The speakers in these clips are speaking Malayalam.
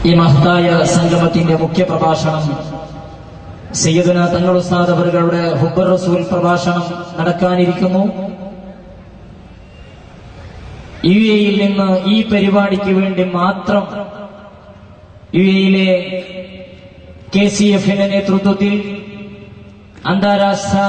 ഈ മഹത്തായ സംഗമത്തിന്റെ മുഖ്യ പ്രഭാഷണം സയ്യദന തങ്ങൾ ഉസ്താദ് അവരുടെ ഹുബർ റസൂൽ പ്രഭാഷണം നടക്കാനിരിക്കുന്നു യു എയിൽ നിന്ന് ഈ പരിപാടിക്ക് വേണ്ടി മാത്രം യു എയിലെ കെ സി എഫിന്റെ നേതൃത്വത്തിൽ അന്താരാഷ്ട്ര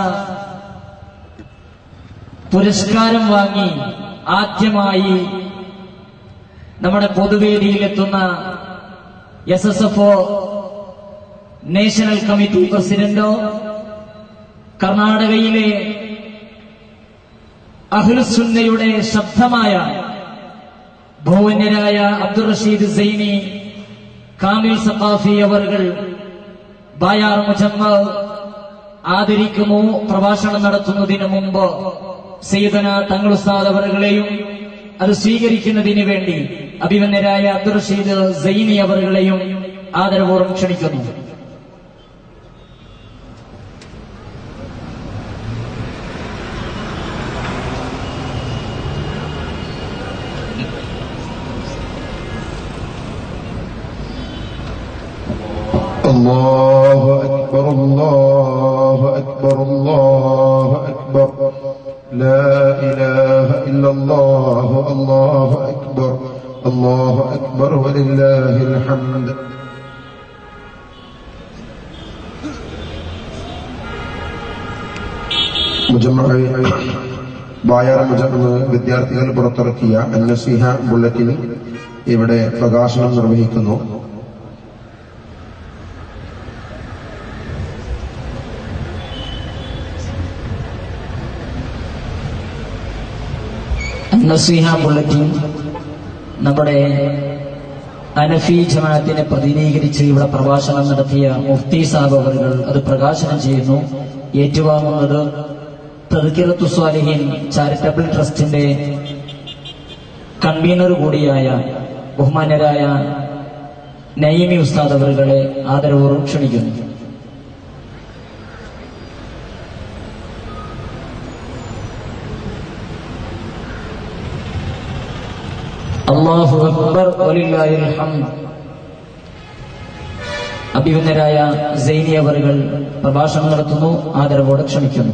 പുരസ്കാരം വാങ്ങി ആദ്യമായി നമ്മുടെ പൊതുവേദിയിലെത്തുന്ന S S F national committee പ്രസിഡന്റോ കർണാടകയിലെ അഹ്ലുസുന്നയുടെ ശബ്ദമായ ഭുവന്യരായ അബ്ദുൾ റഷീദ് സൈനി കാമിൽ സഖാഫി അവർകൾ ബായാർ മുജമ്മ ആദരിക്കുമോ പ്രഭാഷണം നടത്തുന്നതിന് മുമ്പ് സയ്യിദന തങ്ങൾ ഉസ്താദ് അവറുകളെയും അത് സ്വീകരിക്കുന്നതിന് വേണ്ടി അഭിമന്യരായ അബ്ദുൾ റഷീദ് സൈനി അവറുകളെയും ആദരപൂർവ്വം ക്ഷണിക്കുന്നു الله أكبر الله أكبر الله أكبر لا إله إلا الله الله أكبر الله أكبر ولله الحمد മുജമ്മഅ ബായാർ മുജമ്മ വിദ്യാർത്ഥികൾ പുറത്തിറക്കിയ അന്നസിഹ ബുള്ളറ്റിൻ ഇവിടെ പ്രകാശനം നിർവഹിക്കുന്നു നസീഹ ബുള്ളറ്റിൻ നമ്മുടെ അനഫി ജമാഅത്തിനെ പ്രതിനിധീകരിച്ച് ഇവിടെ പ്രഭാഷണം നടത്തിയ മുഫ്തി സാബ് അവറുകൾ അത് പ്രകാശനം ചെയ്യുന്നു ഏറ്റുവാങ്ങുന്നത് തദ്ക്കിറത്തു സ്വാലിഹീൻ ചാരിറ്റബിൾ ട്രസ്റ്റിന്റെ കൺവീനർ കൂടിയായ ബഹുമാന്യരായ നയിമി ഉസ്താദ് അവറുകളെ ആദരപൂർവ്വം ക്ഷണിക്കുന്നു അള്ളാഹു അക്ബർ വലില്ലാഹിൽ ഹംദ് അഭിമന്യരായ സൈനി അവറുകൾ പ്രഭാഷണം നടത്തുന്നു ആദരവോടെ ക്ഷണിക്കുന്നു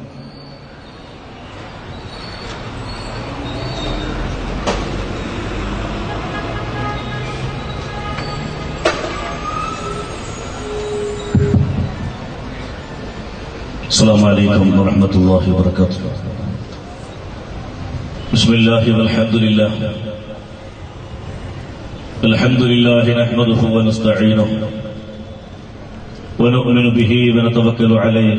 السلام عليكم ورحمة الله وبركاته بسم الله والحمد لله الحمد لله نحمده ونستعينه ونؤمن به ونتوكل عليه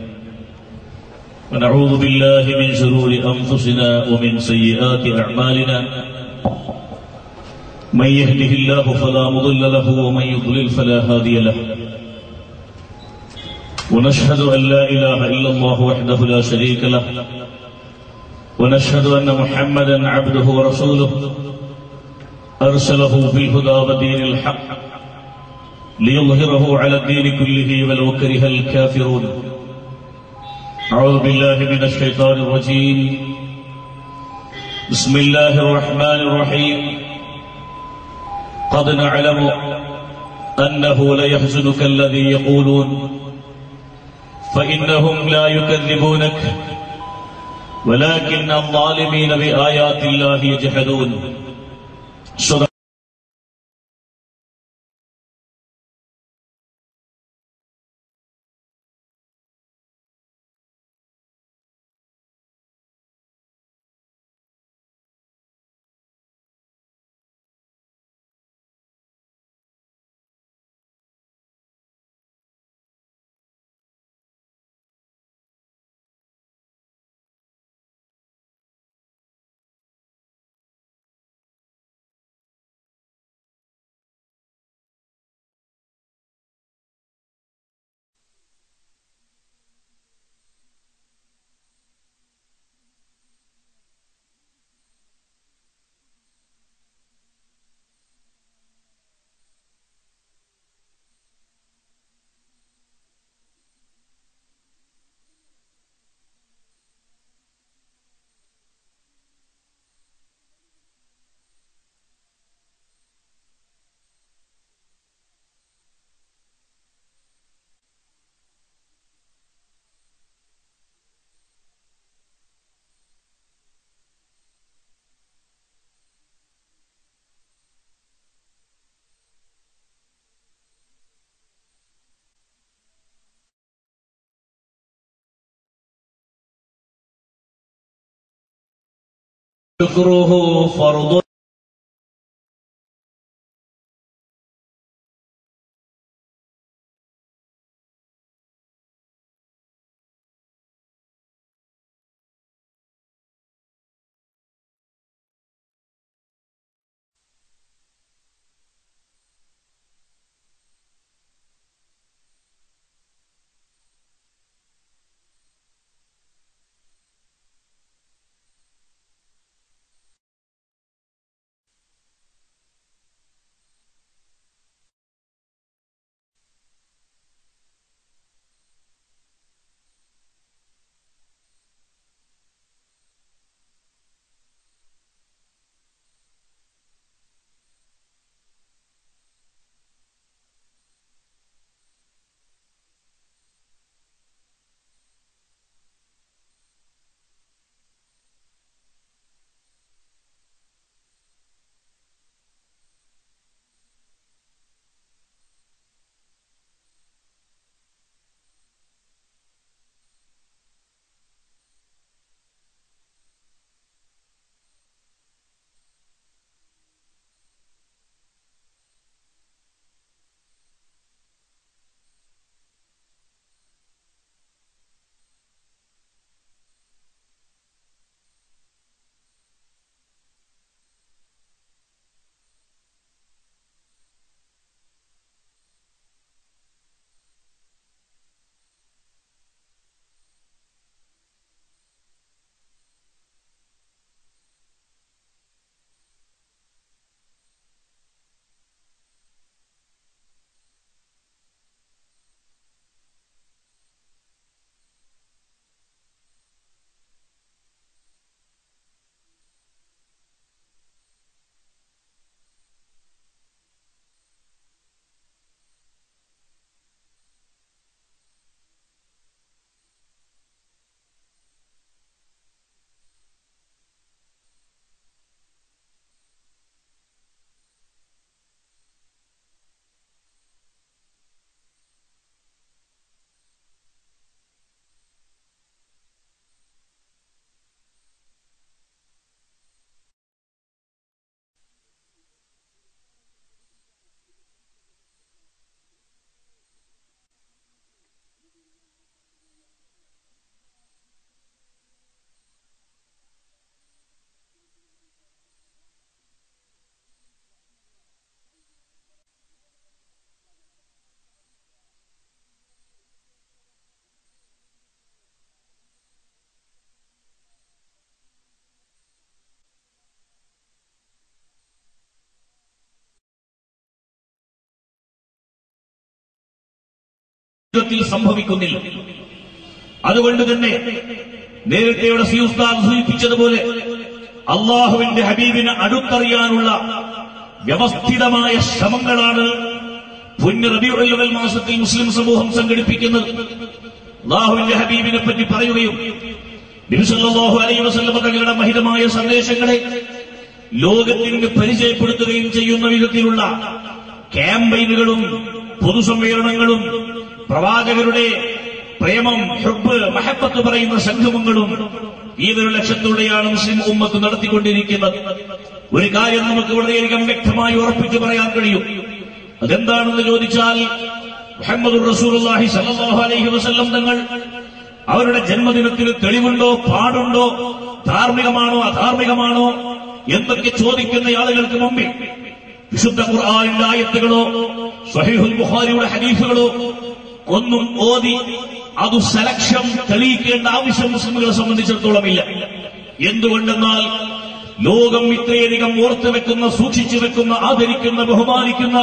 ونعوذ بالله من شرور أنفسنا ومن سيئات أعمالنا من يهده الله فلا مضل له ومن يضلل فلا هادي له ونشهد أن لا إله إلا الله وحده لا شريك له ونشهد أن محمدا عبده ورسوله أرسله بالهدى ودين الحق ليظهره على الدين كله ولو كره الكافرون أعوذ بالله من الشيطان الرجيم بسم الله الرحمن الرحيم قد نعلم أنه ليحزنك الذي يقولون فإنهم لا يكذبونك ولكن الظالمين بآيات الله يجحدون صدق شكره فرض ജീവിതത്തിൽ സംഭവിക്കുന്നില്ല അതുകൊണ്ട് തന്നെ നേരത്തെ ഇവിടെ സിയുസ്താദ് സൂചിപ്പിച്ചതുപോലെ അള്ളാഹുവിന്റെ ഹബീബിനെ അടുത്തറിയാനുള്ള വ്യവസ്ഥിതമായ ശ്രമങ്ങളാണ് പുണ്യ റബിയുൽ മാസത്തിൽ മുസ്ലിം സമൂഹം സംഘടിപ്പിക്കുന്നത് അള്ളാഹുവിന്റെ ഹബീബിനെ പറ്റി പറയുകയും നബിസല്ലാഹു അലൈ വസല്ലമ തങ്ങളുടെ മഹിതമായ സന്ദേശങ്ങളെ ലോകത്തിന് പരിചയപ്പെടുത്തുകയും ചെയ്യുന്ന വിധത്തിലുള്ള ക്യാമ്പയിനുകളും പൊതുസമ്മേളനങ്ങളും പ്രവാചകരുടെ പ്രേമം ഹുബ് മഹബത്ത് പറയുന്ന സംഗമങ്ങളും ഈ ഒരു ലക്ഷ്യത്തോടെയാണ് മുസ്ലിം ഉമ്മത്ത് നടത്തിക്കൊണ്ടിരിക്കുന്നത് ഒരു കാര്യം നമുക്ക് വളരെയധികം വ്യക്തമായി ഉറപ്പിച്ചു പറയാൻ കഴിയും അതെന്താണെന്ന് ചോദിച്ചാൽ മുഹമ്മദ് റസൂലുള്ളാഹി സല്ലല്ലാഹു അലൈഹി വസല്ലം തങ്ങൾ അവരുടെ ജന്മദിനത്തിന് തെളിവുണ്ടോ പാടുണ്ടോ ധാർമ്മികമാണോ അധാർമികമാണോ എന്നൊക്കെ ചോദിക്കുന്ന ആളുകൾക്ക് മുമ്പിൽ വിശുദ്ധ ഖുർആാനിന്റെ ആയത്തുകളോ സഹീഹുൽ ബുഖാരിയുടെ ഹദീസുകളോ ഒന്നും ഓതി അത് സെലക്ഷൻ തെളിയിക്കേണ്ട ആവശ്യം മുസ്ലിമുകളെ സംബന്ധിച്ചിടത്തോളം ഇല്ല എന്തുകൊണ്ടെന്നാൽ ലോകം ഇത്രയധികം ഓർത്തു വെക്കുന്ന സൂക്ഷിച്ചു വെക്കുന്ന ആദരിക്കുന്ന ബഹുമാനിക്കുന്ന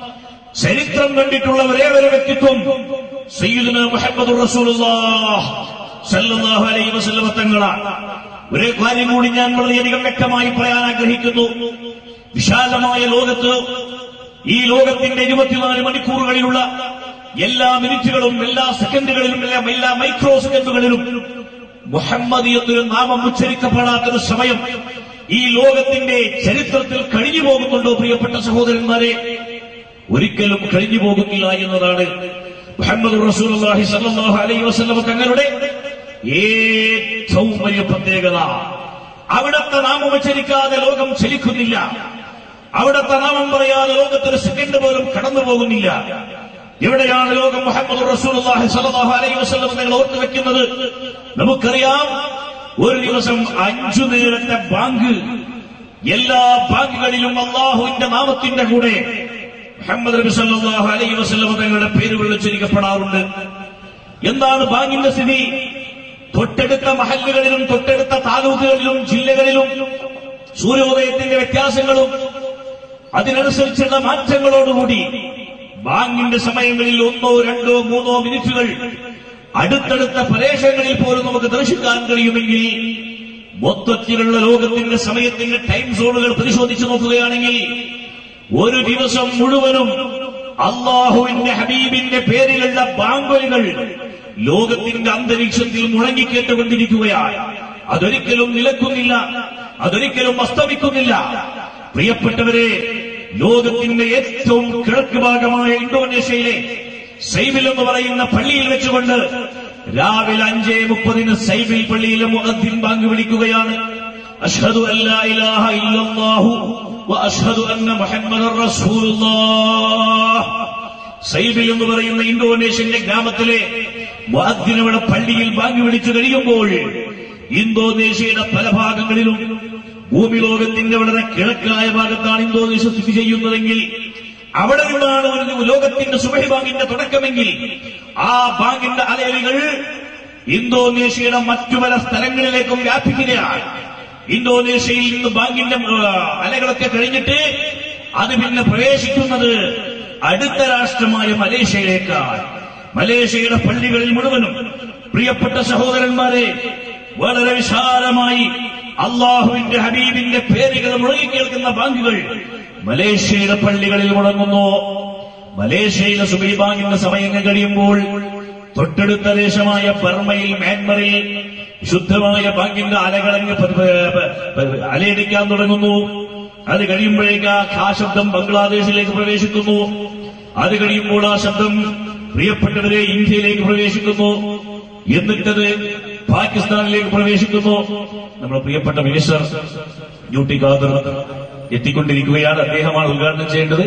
ചരിത്രം കണ്ടിട്ടുള്ള ഒരേ ഒരു വ്യക്തിത്വം സയ്യിദുന മുഹമ്മദ് റസൂലുള്ളാഹ് സല്ലല്ലാഹു അലൈഹി വസല്ലമ തങ്ങളാണ് ഒരേ കാര്യം കൂടി ഞാൻ വളരെയധികം വ്യക്തമായി പറയാൻ ആഗ്രഹിക്കുന്നു വിശാലമായ ലോകത്ത് ഈ ലോകത്തിന്റെ ഇരുപത്തിനാല് മണിക്കൂറുകളിലുള്ള എല്ലാ മിനിറ്റുകളും എല്ലാ സെക്കൻഡുകളിലും എല്ലാം എല്ലാ മൈക്രോ സെക്കൻഡുകളിലും മുഹമ്മദ് എന്നൊരു നാമം ഉച്ചരിക്കപ്പെടാത്തൊരു സമയം ഈ ലോകത്തിന്റെ ചരിത്രത്തിൽ കഴിഞ്ഞു പോകുന്നുണ്ടോ പ്രിയപ്പെട്ട സഹോദരന്മാരെ ഒരിക്കലും കഴിഞ്ഞു പോകുന്നില്ല എന്നതാണ് മുഹമ്മദ് റസൂലുള്ളാഹി സ്വല്ലല്ലാഹു അലൈഹി വസല്ലം തങ്ങളുടെ ഏറ്റവും വലിയ പ്രത്യേകത അവിടത്തെ നാമം ഉച്ചരിക്കാതെ ലോകം ചലിക്കുന്നില്ല അവിടത്തെ നാമം പറയാതെ ലോകത്തൊരു സെക്കൻഡ് പോലും കടന്നു പോകുന്നില്ല എവിടെയാണ് ലോകം മുഹമ്മദ് റസൂലുള്ളാഹി സ്വല്ലല്ലാഹു അലൈഹി വസല്ലം നിങ്ങൾ ഓർത്തു വെക്കുന്നത് നമുക്കറിയാം ഒരു ദിവസം അഞ്ചു നേരത്തെ ബാങ്ക് എല്ലാ ബാങ്കുകളിലും അള്ളാഹുവിന്റെ നാമത്തിന്റെ കൂടെ മുഹമ്മദ് നബി സല്ലല്ലാഹു അലൈഹി വസല്ലം തങ്ങളുടെ പേരുകൾ ഉച്ചരിക്കപ്പെടാറുണ്ട് എന്താണ് ബാങ്കിന്റെ സ്ഥിതി തൊട്ടടുത്ത മഹല്ലുകളിലും തൊട്ടടുത്ത താലൂക്കുകളിലും ജില്ലകളിലും സൂര്യോദയത്തിന്റെ വ്യത്യാസങ്ങളും അതിനനുസരിച്ചുള്ള മാറ്റങ്ങളോടുകൂടി ബാങ്കിന്റെ സമയങ്ങളിൽ ഒന്നോ രണ്ടോ മൂന്നോ മിനിറ്റുകൾ അടുത്തടുത്ത പ്രദേശങ്ങളിൽ പോലും നമുക്ക് ദർശിക്കാൻ കഴിയുമെങ്കിൽ മൊത്തത്തിലുള്ള ലോകത്തിന്റെ സമയത്തിന്റെ ടൈം സോണുകൾ പരിശോധിച്ചു നോക്കുകയാണെങ്കിൽ ഒരു ദിവസം മുഴുവനും അള്ളാഹുവിന്റെ ഹബീബിന്റെ പേരിലുള്ള ബാങ്കുകൾ ലോകത്തിന്റെ അന്തരീക്ഷത്തിൽ മുഴങ്ങിക്കേട്ടുകൊണ്ടിരിക്കുകയാണ് അതൊരിക്കലും നിലക്കുന്നില്ല അതൊരിക്കലും അസ്തമിക്കുന്നില്ല പ്രിയപ്പെട്ടവരെ ലോകത്തിന്റെ ഏറ്റവും കിഴക്ക് ഭാഗമായ ഇന്തോനേഷ്യയിലെ സൈബിൽ എന്ന് പറയുന്ന പള്ളിയിൽ വെച്ചുകൊണ്ട് രാവിലെ അഞ്ചേ മുപ്പതിന് സൈബിൽ പള്ളിയിലെ മുഖദ്ദിൻ ബാങ്ക് വിളിക്കുകയാണ് അഷ്ഹദു അല്ലാ ഇലാഹ ഇല്ലല്ലാഹു വ അഷ്ഹദു അന്ന മുഹമ്മദർ റസൂലുള്ളാഹ് സൈബിൽ എന്ന് പറയുന്ന ഇന്തോനേഷ്യന്റെ ഗ്രാമത്തിലെ മുഅദ്ദിനവിടെ പള്ളിയിൽ ബാങ്ക് വിളിച്ചു കഴിയുമ്പോൾ ഇന്തോനേഷ്യയുടെ പല ഭാഗങ്ങളിലും ഭൂമി ലോകത്തിന്റെ വളരെ കിഴക്കായ ഭാഗത്താണ് ഇന്തോനേഷ്യ സ്ഥിതി ചെയ്യുന്നതെങ്കിൽ അവിടെ നിന്നാണ് ഒരു ലോകത്തിന്റെ സുബഹി ബാങ്കിന്റെ തുടക്കമെങ്കിൽ ആ ബാങ്കിന്റെ അലയലുകൾ ഇന്തോനേഷ്യയുടെ മറ്റു പല സ്ഥലങ്ങളിലേക്കും വ്യാപിക്കുകയാണ് ഇന്തോനേഷ്യയിൽ നിന്ന് ബാങ്കിന്റെ ആ, അലകളൊക്കെ കഴിഞ്ഞിട്ട് അത് പിന്നെ പ്രവേശിക്കുന്നത് അടുത്ത രാഷ്ട്രമായ മലേഷ്യയിലേക്കാണ് മലേഷ്യയുടെ പള്ളികളിൽ മുഴുവനും പ്രിയപ്പെട്ട സഹോദരന്മാരെ വളരെ വിശാലമായി അള്ളാഹുവിന്റെ ഹബീബിന്റെ പേരുകൾ മുഴങ്ങിക്കേൾക്കുന്ന ബാങ്കുകൾ മലേഷ്യയുടെ പള്ളികളിൽ മുടങ്ങുന്നു മലേഷ്യയിലെ സുബൈ ബാങ്കിന്റെ സമയങ്ങൾ കഴിയുമ്പോൾ തൊട്ടടുത്ത ദേശമായ ബർമയിൽ മ്യാൻമറിൽ ശുദ്ധമായ ബാങ്കിന്റെ അലകളങ്ങ് പ- പ- പ- അലയടിക്കാൻ തുടങ്ങുന്നു അത് കഴിയുമ്പോഴേക്ക് ആ ആ ശബ്ദം ബംഗ്ലാദേശിലേക്ക് പ്രവേശിക്കുന്നു അത് കഴിയുമ്പോൾ ആ ശബ്ദം പ്രിയപ്പെട്ടവരെ ഇന്ത്യയിലേക്ക് പ്രവേശിക്കുന്നു എന്നിട്ടത് പാകിസ്ഥാനിലേക്ക് പ്രവേശിക്കുന്നു നമ്മുടെ പ്രിയപ്പെട്ട മിനിസ്റ്റർ ന്യൂട്ടി ഖാദർ എത്തിക്കൊണ്ടിരിക്കുകയാണ് അദ്ദേഹമാണ് ഉദ്ഘാടനം ചെയ്യേണ്ടത്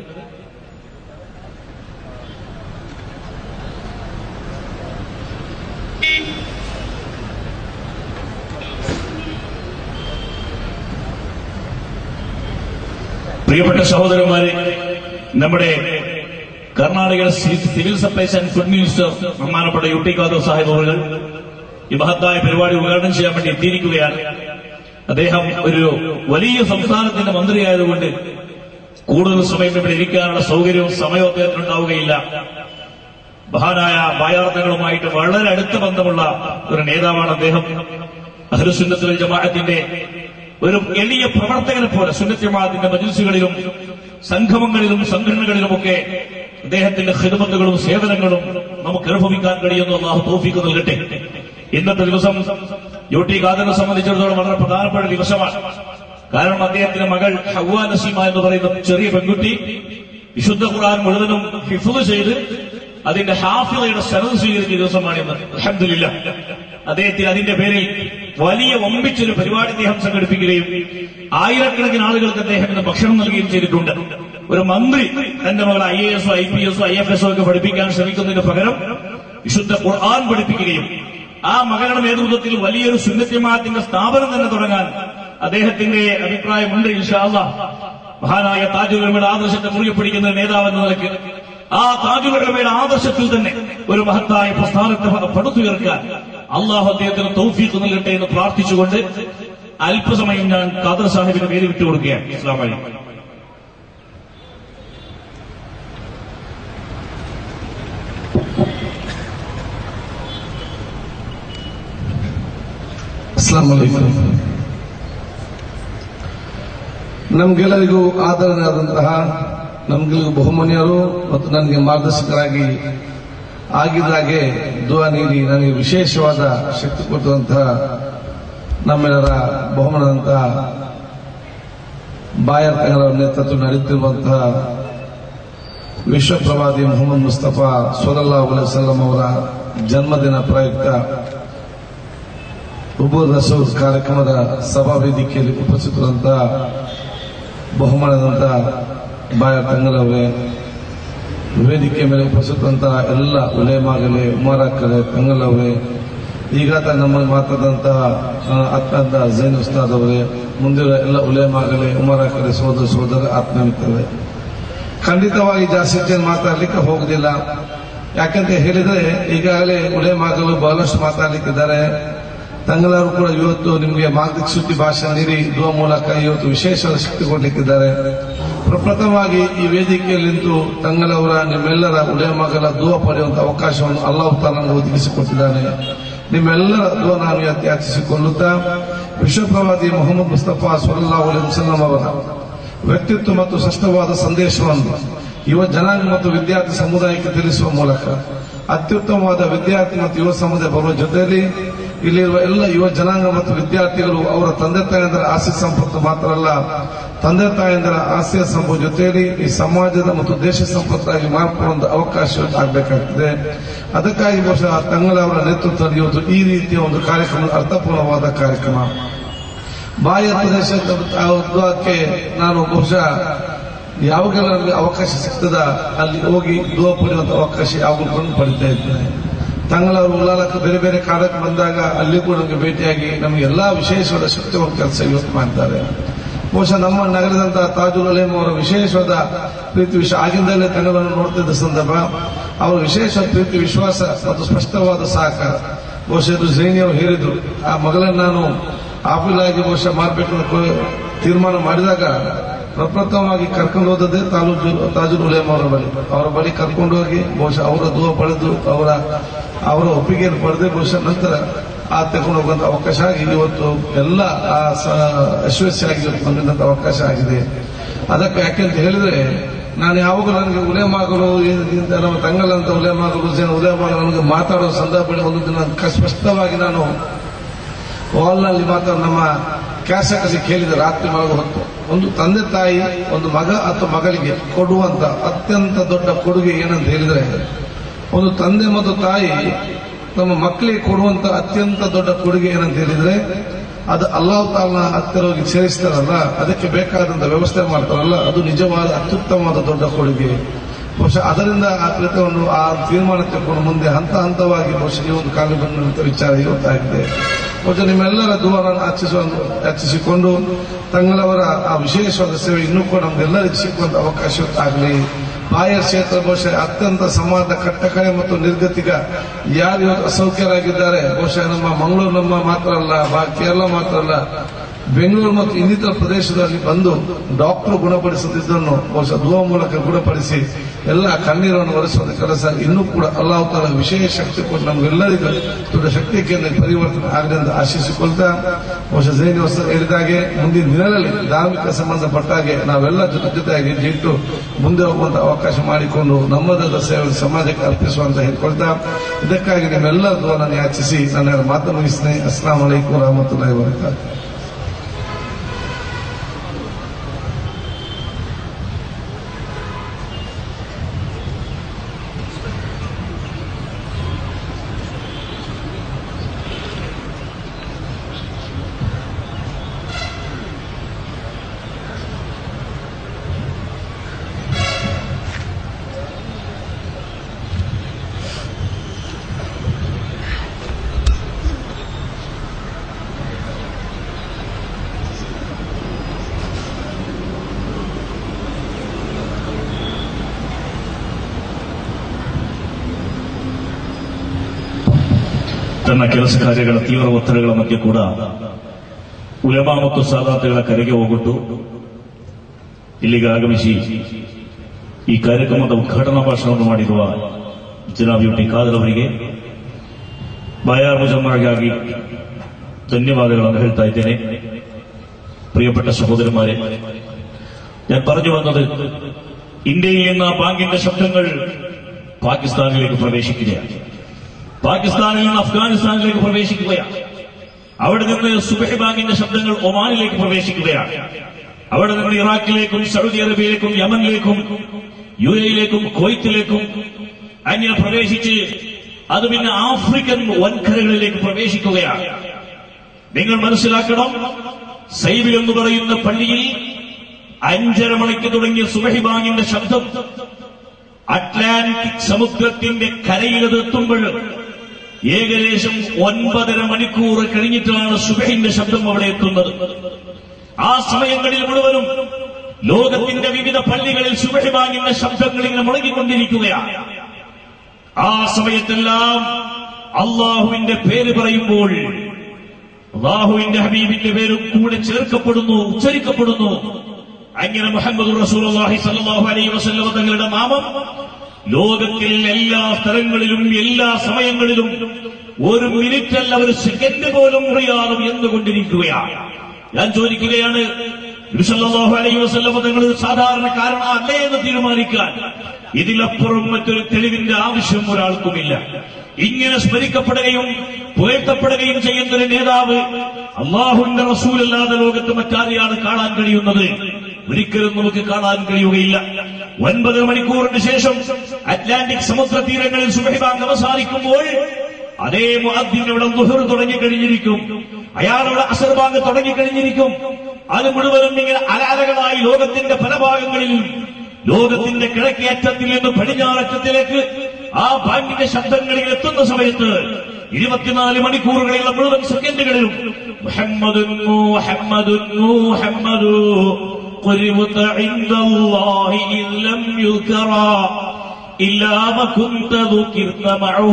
പ്രിയപ്പെട്ട സഹോദരന്മാരെ നമ്മുടെ Karnataka ci- civil supplies and food minister ബഹുമാനപ്പെട്ട യു ടി ഖാദർ സാഹിബ് അവർ ഈ മഹത്തായ പരിപാടി ഉദ്ഘാടനം ചെയ്യാൻ വേണ്ടി എത്തിയിരിക്കുകയാണ് അദ്ദേഹം ഒരു വലിയ സംസ്ഥാനത്തിന്റെ മന്ത്രിയായതുകൊണ്ട് കൂടുതൽ സമയം ഇവിടെ ഇരിക്കാനുള്ള സൗകര്യവും സമയവും അദ്ദേഹത്തിന് ഉണ്ടാവുകയില്ല മഹാനായ ബായാർത്ഥങ്ങളുമായിട്ട് വളരെ അടുത്ത ബന്ധമുള്ള ഒരു നേതാവാണ് അദ്ദേഹം അഹ്ലുസുന്നത്തുൽ ജമാഅത്തിന്റെ ഒരു എളിയ പ്രവർത്തകനെ പോലെ സുന്നത്ത് ജമാഅത്തിന്റെ മജിൽസുകളിലും സംഗമങ്ങളിലും സംഘടനകളിലുമൊക്കെ അദ്ദേഹത്തിന്റെ ഹിദമത്തുകളും സേവനങ്ങളും നമുക്ക് അനുഭവിക്കാൻ കഴിയുന്നു അള്ളാഹു തോഫിക്ക് നൽകട്ടെ ഇന്നത്തെ ദിവസം യു ടി ഖാദറിനെ സംബന്ധിച്ചിടത്തോളം വളരെ പ്രധാനപ്പെട്ട ദിവസമാണ് കാരണം അദ്ദേഹത്തിന്റെ മകൾ ഹവ്വാ നസീമ എന്ന് പറയുന്ന ചെറിയ പെൺകുട്ടി വിശുദ്ധ ഖുർആൻ മുഴുവനും ഹിഫുദ് ചെയ്ത് അതിന്റെ ഹാഫിളയുടെ സനത് സ്വീകരിച്ച ദിവസമാണ് ഇന്ന് അലഹമില്ല അദ്ദേഹത്തിന് അതിന്റെ പേരിൽ വലിയ ഒമ്പിച്ചൊരു പരിപാടി അദ്ദേഹം സംഘടിപ്പിക്കുകയും ആയിരക്കണക്കിന് ആളുകൾക്ക് അദ്ദേഹം ഇന്ന് ഭക്ഷണം നൽകുകയും ചെയ്തിട്ടുണ്ട് ഒരു മന്ത്രി തന്റെ മകൾ ഐ എ എസോ ഐ പി എസോ ഐ എഫ് എസോ ഒക്കെ പഠിപ്പിക്കാൻ ശ്രമിക്കുന്നതിന് പകരം വിശുദ്ധ ഖുർആൻ പഠിപ്പിക്കുകയും ആ മകളുടെ നേതൃത്വത്തിൽ വലിയൊരു സുന്നത്യമാത്തിന്റെ സ്ഥാപനം തന്നെ തുടങ്ങാൻ അദ്ദേഹത്തിന്റെ അഭിപ്രായമുണ്ട് ഇൻഷാല്ല മഹാനായ താജുലമയുടെ ആദർശത്തെ മുറുകെ പിടിക്കുന്ന നേതാവ് എന്ന നിലയ്ക്ക് ആ താജുലമയുടെ ആദർശത്തിൽ തന്നെ ഒരു മഹത്തായ പ്രസ്ഥാനത്തെ പ- പടുത്തുയർക്കാൻ അള്ളാഹു അദ്ദേഹത്തിന് തൗഫീഖ് നൽകട്ടെ എന്ന് പ്രാർത്ഥിച്ചുകൊണ്ട് അല്പസമയം ഞാൻ ഖാദർ സാഹിബിന് പേര് വിട്ടുകൊടുക്കുകയാണ് ഇസ്ലാം വഴി ಅಸ್ಲಾಂ ನಮ್ಗೆಲ್ಲರಿಗೂ ಆದರಣೀಯರಾದಂತಹ ನಮ್ಗೆಲ್ಲರಿಗೂ ಬಹುಮಾನ್ಯರು ಮತ್ತು ನನಗೆ ಮಾರ್ಗದರ್ಶಕರಾಗಿ ಆಗಿದ್ದಾಗೆ ದುವಾ ನೀಡಿ ನನಗೆ ವಿಶೇಷವಾದ ಶಕ್ತಿ ಕೊಟ್ಟಂತಹ ನಮ್ಮೆಲ್ಲರ ಬಹುಮಾನದಂತಹ ಬಾಯರ್ ತಂಗರ ನೇತೃತ್ವ ನಡೆಯುತ್ತಿರುವಂತಹ ವಿಶ್ವಪ್ರವಾದಿ ಮೊಹಮ್ಮದ್ ಮುಸ್ತಫಾ ಸೊಲಲ್ಲಾ ವಸಲ್ಲಂ ಅವರ ಜನ್ಮದಿನ ಪ್ರಯುಕ್ತ ಉಬು ರಸೂಲ್ ಕಾರ್ಯಕ್ರಮದ ಸಭಾ ವೇದಿಕೆಯಲ್ಲಿ ಉಪಸ್ಥಿತರಂತಹ ಬಹುಮಾನದಂತ ಬಾಯ ತಂಗಲವರೇ ವೇದಿಕೆ ಮೇಲೆ ಉಪಸ್ಥಿತರಂತಹ ಎಲ್ಲ ಉಲೇಮಾಗಲೇ ಉಮಾರಕ್ಕಲೆ ತಂಗಲವರೇ ಈಗ ತ ನಮ್ಮಲ್ಲಿ ಮಾತಾದಂತಹ ಅತ್ಯಂತ ಜೈನ್ ಉಸ್ತಾದ್ ಅವರೇ ಮುಂದಿನ ಎಲ್ಲ ಉಲೇಮಾಗಲೇ ಉಮರಾಕಲೆ ಸೋದರ ಸೋದರ ಆತ್ಮಮಿತ್ರರೇ ಖಂಡಿತವಾಗಿ ಜಾಸ್ತಿ ಹೊತ್ತು ಮಾತಾಡ್ಲಿಕ್ಕೆ ಹೋಗುದಿಲ್ಲ ಯಾಕಂತ ಹೇಳಿದ್ರೆ ಈಗಾಗಲೇ ಉಲೇಮಾಗಲು ಬಹಳಷ್ಟು ಮಾತಾಡ್ಲಿಕ್ಕಿದ್ದಾರೆ ತಂಗಲರು ಕೂಡ ಇವತ್ತು ನಿಮಗೆ ಮಾರ್ಗದರ್ಶಿ ಭಾಷಣ ನೀಡಿ ದುವ ಮೂಲಕ ಇವತ್ತು ವಿಶೇಷ ಶಕ್ತಿ ಕೊಡ್ಲಿಕ್ಕಿದ್ದಾರೆ ಪ್ರಪ್ರಥಮವಾಗಿ ಈ ವೇದಿಕೆಯಲ್ಲಿ ನಿಂತು ತಂಗಲವರ ನಿಮ್ಮೆಲ್ಲರ ಉಲೇಮಗಲ ದುವ ಪಡೆಯುವಂತ ಅವಕಾಶವನ್ನು ಅಲ್ಲಾಹ್ ತಾಲ ನಮಗೆ ಒದಗಿಸಿಕೊಟ್ಟಿದ್ದಾನೆ ನಿಮ್ಮೆಲ್ಲರ ದುವ ನಾನು ಯಾಚಿಸಿಕೊಳ್ಳುತ್ತಾ ವಿಶ್ವಪ್ರವಾದಿ ಮೊಹಮ್ಮದ್ ಮುಸ್ತಫಾ ಸೊಲ್ಲಾ ಅಲೈಹಿ ವಸಲ್ಲಂ ಅವರ ವ್ಯಕ್ತಿತ್ವ ಮತ್ತು ಸ್ಪಷ್ಟವಾದ ಸಂದೇಶವನ್ನು ಯುವ ಜನಾಂಗ ಮತ್ತು ವಿದ್ಯಾರ್ಥಿ ಸಮುದಾಯಕ್ಕೆ ತಿಳಿಸುವ ಮೂಲಕ ಅತ್ಯುತ್ತಮವಾದ ವಿದ್ಯಾರ್ಥಿ ಮತ್ತು ಯುವ ಸಮುದಾಯ ಬರುವ ಜೊತೆಯಲ್ಲಿ ಇಲ್ಲಿರುವ ಎಲ್ಲ ಯುವ ಜನಾಂಗ ಮತ್ತು ವಿದ್ಯಾರ್ಥಿಗಳು ಅವರ ತಂದೆ ತಾಯಂದರ ಆಸ್ತಿ ಸಂಪತ್ತು ಮಾತ್ರ ಅಲ್ಲ ತಂದೆ ತಾಯಂದರ ಆಸ್ತಿಯ ಸಂಪತ್ತು ಜೊತೆಯಲ್ಲಿ ಈ ಸಮಾಜದ ಮತ್ತು ದೇಶ ಸಂಪತ್ತಾಗಿ ಮಾರ್ಪಡುವಂತ ಅವಕಾಶ ಆಗಬೇಕಾಗ್ತದೆ ಅದಕ್ಕಾಗಿ ಬಹುಶಃ ತಂಗಳವರ ನೇತೃತ್ವದಲ್ಲಿ ಇವತ್ತು ಈ ರೀತಿಯ ಒಂದು ಕಾರ್ಯಕ್ರಮ ಅರ್ಥಪೂರ್ಣವಾದ ಕಾರ್ಯಕ್ರಮ ಬಾಹ್ಯ ಪ್ರದೇಶದ ಉದ್ಯೋಗಕ್ಕೆ ನಾನು ಬಹುಶಃ ಯಾವಾಗೆಲ್ಲ ನನಗೆ ಅವಕಾಶ ಸಿಗ್ತದ ಅಲ್ಲಿ ಹೋಗಿ ದುವ ಪಡೆಯುವಂತ ಅವಕಾಶ ಯಾವಾಗಲೂ ಬಂದು ಪಡಿತಾ ಇದ್ದೇನೆ ತಂಗಳವರು ಉಲ್ಲಾಲಕ್ಕೆ ಬೇರೆ ಬೇರೆ ಕಾರ್ಯಕ್ಕೆ ಬಂದಾಗ ಅಲ್ಲಿ ಕೂಡ ನಮಗೆ ಭೇಟಿಯಾಗಿ ನಮಗೆ ಎಲ್ಲಾ ವಿಶೇಷವಾದ ಶಕ್ತಿವಂತ ಕೆಲಸ ಇವತ್ತು ಮಾಡ್ತಾರೆ ಬಹುಶಃ ನಮ್ಮ ನಗರದಂತಹ ತಾಜುಲ್ ಅಲೇಮ್ ಅವರ ವಿಶೇಷವಾದ ಪ್ರೀತಿ ವಿಶ್ವ ಆಗಿಂದಲೇ ತಂಗಳನ್ನು ನೋಡ್ತಿದ್ದ ಸಂದರ್ಭ ಅವರ ವಿಶೇಷ ಪ್ರೀತಿ ವಿಶ್ವಾಸ ಮತ್ತು ಸ್ಪಷ್ಟವಾದ ಸಹಕಾರ ಬಹುಶಃ ಇದು ಜೈನಿ ಅವರು ಹೇಳಿದ್ರು ಆ ಮಗಳನ್ನ ನಾನು ಆಫಿಲಾಗಿ ಬಹುಶಃ ಮಾಡಬೇಕು ಅಂತ ತೀರ್ಮಾನ ಮಾಡಿದಾಗ ಪ್ರಪ್ರಥಮವಾಗಿ ಕರ್ಕೊಂಡು ಹೋದದ್ದೇ ತಾಲೂಕು ತಾಜುಲ್ ಉಲೇಮ್ ಅವರ ಬಳಿ ಅವರ ಬಳಿ ಕರ್ಕೊಂಡು ಹೋಗಿ ಬಹುಶಃ ಅವರ ದೂರ ಪಡೆದು ಅವರ ಅವರ ಒಪ್ಪಿಗೆಯನ್ನು ಪಡೆದು ಬಹುಶಃ ನಂತರ ಆ ತಗೊಂಡು ಹೋಗುವಂತ ಅವಕಾಶ ಆಗಿ ಇವತ್ತು ಎಲ್ಲ ಆ ಸ- ಯಶಸ್ವಿಯಾಗಿ ಇವತ್ತು ಬಂದಿದ್ದಂತ ಅವಕಾಶ ಆಗಿದೆ ಅದಕ್ಕೆ ಯಾಕೆಂತ ಹೇಳಿದ್ರೆ ನಾನು ಯಾವಾಗಲೂ ನನಗೆ ಉಲೇಮಾಗಲು ಈ- ಇಂಥ ನಮ್ಮ ತಂಗಲಂತ ಉಲೇಮಾಗಲು ಜನ ಉಲೇಮಾಗಲು ನನಗೆ ಮಾತಾಡೋ ಸಂದರ್ಭದಲ್ಲಿ ಒಂದು ದಿನ ಕ- ಸ್ಪಷ್ಟವಾಗಿ ನಾನು ವಾಲ್ನಲ್ಲಿ ಮಾತ್ರ ನಮ್ಮ ಕ್ಯಾಸೆಟ್ ಅಲ್ಲಿ ಕೇಳಿದ ರಾತ್ರಿ ಮಲಗ ಹೊತ್ತು ಒಂದು ತಂದೆ ತಾಯಿ ಒಂದು ಮಗ ಅಥವಾ ಮಗಳಿಗೆ ಕೊಡುವಂತ ಅತ್ಯಂತ ದೊಡ್ಡ ಕೊಡುಗೆ ಏನಂತ ಹೇಳಿದ್ರೆ ಒಂದು ತಂದೆ ಮತ್ತು ತಾಯಿ ತಮ್ಮ ಮಕ್ಕಳಿಗೆ ಕೊಡುವಂತ ಅತ್ಯಂತ ದೊಡ್ಡ ಕೊಡುಗೆ ಏನಂತ ಹೇಳಿದ್ರೆ ಅದು ಅಲ್ಲಾಹ್ ತಾಲನ ಹತ್ತಿರ ಹೋಗಿ ಸೇರಿಸ್ತಾರಲ್ಲ ಅದಕ್ಕೆ ಬೇಕಾದಂತ ವ್ಯವಸ್ಥೆ ಮಾಡ್ತಾರಲ್ಲ ಅದು ನಿಜವಾದ ಅತ್ಯುತ್ತಮವಾದ ದೊಡ್ಡ ಕೊಡುಗೆ ಬಹುಶಃ ಅದರಿಂದ ಆ ಕೃತ್ಯವನ್ನು ಆ ತೀರ್ಮಾನ ತಗೊಂಡು ಮುಂದೆ ಹಂತ ಹಂತವಾಗಿ ಬಹುಶಃ ಈ ಒಂದು ಕಾಲ ಬಂದಂತ ವಿಚಾರ ಇವತ್ತಾಗಿದೆ ಬಹುಶಃ ನಿಮ್ಮೆಲ್ಲರ ದೂರವನ್ನು ಆಚಿಸುವ ಆಚಿಸಿಕೊಂಡು ತಂಗಳವರ ಆ ವಿಶೇಷವಾದ ಸೇವೆ ಇನ್ನೂ ಕೂಡ ನಮ್ಗೆಲ್ಲರಿಗೂ ಸಿಕ್ಕುವಂತ ಅವಕಾಶ ಆಗಲಿ ಬಾಹ್ಯ ಕ್ಷೇತ್ರ ಬಹುಶಃ ಅತ್ಯಂತ ಸಮಾಜದ ಕಟ್ಟಕಡೆ ಮತ್ತು ನಿರ್ಗತಿಕ ಯಾರು ಇವತ್ತು ಅಸೌಖ್ಯರಾಗಿದ್ದಾರೆ ಬಹುಶಃ ನಮ್ಮ ಮಂಗಳೂರು ನಮ್ಮ ಮಾತ್ರ ಅಲ್ಲ ಬಾ- ಕೇರಳ ಮಾತ್ರ ಅಲ್ಲ ಬೆಂಗಳೂರು ಮತ್ತು ಇನ್ನಿತರ ಪ್ರದೇಶದಲ್ಲಿ ಬಂದು ಡಾಕ್ಟರ್ ಗುಣಪಡಿಸುತ್ತಿದ್ದನ್ನು ಬಹುಶಃ ದುವ ಮೂಲಕ ಗುಣಪಡಿಸಿ ಎಲ್ಲ ಕಣ್ಣೀರನ್ನು ಒರೆಸುವ ಕೆಲಸ ಇನ್ನೂ ಕೂಡ ಅಲ್ಲಾಹ್ ತಾಲ ವಿಶೇಷ ಶಕ್ತಿ ಕೊಟ್ಟು ನಮಗೆಲ್ಲರಿಗೂ ದೊಡ್ಡ ಶಕ್ತಿ ಕೇಂದ್ರ ಪರಿವರ್ತನೆ ಆಗಲಿ ಅಂತ ಆಶಿಸಿಕೊಳ್ತಾ ಬಹುಶಃ ಜೈನಿ ವಸ್ತು ಹೇಳಿದಾಗೆ ಮುಂದಿನ ದಿನಗಳಲ್ಲಿ ಧಾರ್ಮಿಕ ಸಂಬಂಧಪಟ್ಟಾಗೆ ನಾವೆಲ್ಲ ಜೊತೆ ಜೊತೆಯಾಗಿ ಇಟ್ಟು ಮುಂದೆ ಹೋಗುವಂತ ಅವಕಾಶ ಮಾಡಿಕೊಂಡು ನಮ್ಮದಾದ ಸೇವೆ ಸಮಾಜಕ್ಕೆ ಅರ್ಪಿಸುವಂತ ಹೇಳ್ಕೊಳ್ತಾ ಇದಕ್ಕಾಗಿ ನಿಮ್ಮೆಲ್ಲರದ್ದು ನಾನು ಯಾಚಿಸಿ ನನ್ನ ಮಾತು ಮುಗಿಸ್ತೇನೆ ಅಸ್ಲಾಂ ವಲೈಕುಂ ರಹಮತುಲ್ಲಾಹಿ ವಬರಕಾತು ತನ್ನ ಕೆಲಸ ಕಾರ್ಯಗಳ ತೀವ್ರ ಒತ್ತಡಗಳ ಮಧ್ಯೆ ಕೂಡ ಉಲೆಮಾ ಮತ್ತು ಸಾದಾತಗಳ ಕರೆಗೆ ಹೋಗೊಟ್ಟು ಇಲ್ಲಿಗೆ ಆಗಮಿಸಿ ಈ ಕಾರ್ಯಕ್ರಮದ ಉದ್ಘಾಟನಾ ಭಾಷಣವನ್ನು ಮಾಡಿರುವ ಜನಾಬ್ ಯು ಟಿ ಖಾದರ್ ಅವರಿಗೆ ಬಾಯಾರ್ ಮುಜಮ್ಮರಿಗಾಗಿ ധന്യവാദಗಳನ್ನು ಹೇಳ್ತಾ ಇದ್ದೇನೆ പ്രിയപ്പെട്ട സഹോദരന്മാരെ ഞാൻ പറഞ്ഞു വന്നത് ഇന്ത്യയിൽ നിന്ന് ബാങ്കിന്റെ ശബ്ദങ്ങൾ പാകിസ്ഥാനിലേക്ക് പ്രവേശിക്കുകയാണ് പാകിസ്ഥാനിൽ നിന്ന് അഫ്ഗാനിസ്ഥാനിലേക്ക് പ്രവേശിക്കുകയാണ് അവിടെ നിന്ന് സുബഹി ബാങ്കിന്റെ ശബ്ദങ്ങൾ ഒമാനിലേക്ക് പ്രവേശിക്കുകയാണ് അവിടെ നിന്ന് ഇറാഖിലേക്കും സൗദി അറേബ്യയിലേക്കും യമനിലേക്കും യു എയിലേക്കും കുവൈത്തിലേക്കും അങ്ങനെ പ്രവേശിച്ച് അത് പിന്നെ ആഫ്രിക്കൻ വൻകരകളിലേക്ക് പ്രവേശിക്കുകയാണ് നിങ്ങൾ മനസ്സിലാക്കണം സൈബിൽ എന്ന് പറയുന്ന പള്ളിയിൽ അഞ്ചര മണിക്ക് തുടങ്ങിയ സുബഹി ബാങ്ങിന്റെ ശബ്ദം അറ്റ്ലാന്റിക് സമുദ്രത്തിന്റെ കരയിലത് എത്തുമ്പോൾ ഏകദേശം ഒൻപതര മണിക്കൂർ കഴിഞ്ഞിട്ടാണ് സുബഹിന്റെ ശബ്ദം അവിടെ എത്തുന്നത് ആ സമയങ്ങളിൽ മുഴുവനും ലോകത്തിന്റെ വിവിധ പള്ളികളിൽ സുബഹി ബാങ്ങിന്റെ ശബ്ദങ്ങൾ ഇങ്ങനെ മുഴങ്ങിക്കൊണ്ടിരിക്കുകയാണ് ആ സമയത്തെല്ലാം അള്ളാഹുവിന്റെ പേര് പറയുമ്പോൾ അള്ളാഹുവിന്റെ ഹബീബിന്റെ പേരും കൂടെ ചേർക്കപ്പെടുന്നു ഉച്ചരിക്കപ്പെടുന്നു അങ്ങനെ മുഹമ്മദ് റസൂലുള്ളാഹി സ്വല്ലല്ലാഹു അലൈഹി വസല്ലം തങ്ങളുടെ നാമം ലോകത്തിൽ എല്ലാ സ്ഥലങ്ങളിലും എല്ലാ സമയങ്ങളിലും ഒരു മിനിറ്റ് അല്ല ഒരു സെക്കൻഡ് പോലും മുറിയാതെ ഉയർന്നുകൊണ്ടിരിക്കുകയാണ് ഞാൻ ചോദിക്കുകയാണ് നബി സല്ലല്ലാഹു അലൈഹി വസല്ലം തങ്ങൾ ഒരു സാധാരണക്കാരൻ അല്ലേ എന്ന് തീരുമാനിക്കാൻ ഇതിലപ്പുറം മറ്റൊരു തെളിവിന്റെ ആവശ്യം ഒരാൾക്കുമില്ല ഇങ്ങനെ സ്മരിക്കപ്പെടുകയും പുകഴ്ത്തപ്പെടുകയും ചെയ്യുന്ന ഒരു നേതാവ് അള്ളാഹുവിന്റെ റസൂലല്ലാതെ ലോകത്ത് മറ്റാരെയാണ് കാണാൻ കഴിയുന്നത് ഒരിക്കലും നമുക്ക് കാണാൻ കഴിയുകയില്ല ഒൻപത് മണിക്കൂറിന് ശേഷം അറ്റ്ലാന്റിക് സമുദ്ര തീരങ്ങളിൽ സുബഹിബാങ്ക് അവസാനിക്കുമ്പോൾ അതേ മുഅദ്ദിനവിടെ ദുഹർ തുടങ്ങിക്കഴിഞ്ഞിരിക്കും അയാളുടെ അസർബാങ്ക് തുടങ്ങിക്കഴിഞ്ഞിരിക്കും അത് മുഴുവനും ഇങ്ങനെ അലാലകളായി ലോകത്തിന്റെ പല ഭാഗങ്ങളിലും ലോകത്തിന്റെ കിഴക്കേ അറ്റത്തിൽ നിന്ന് പടിഞ്ഞാററ്റത്തിലേക്ക് ആ ബാങ്കിന്റെ ശബ്ദങ്ങളിൽ എത്തുന്ന സമയത്ത് ഇരുപത്തിനാല് മണിക്കൂറുകളിലുള്ള മുഴുവൻ സെക്കൻഡുകളിലും മുഹമ്മദ് മുഹമ്മദ് മുഹമ്മദ് قربت عند الله إن لم يذكرا إلا ما كنت ذكرت معه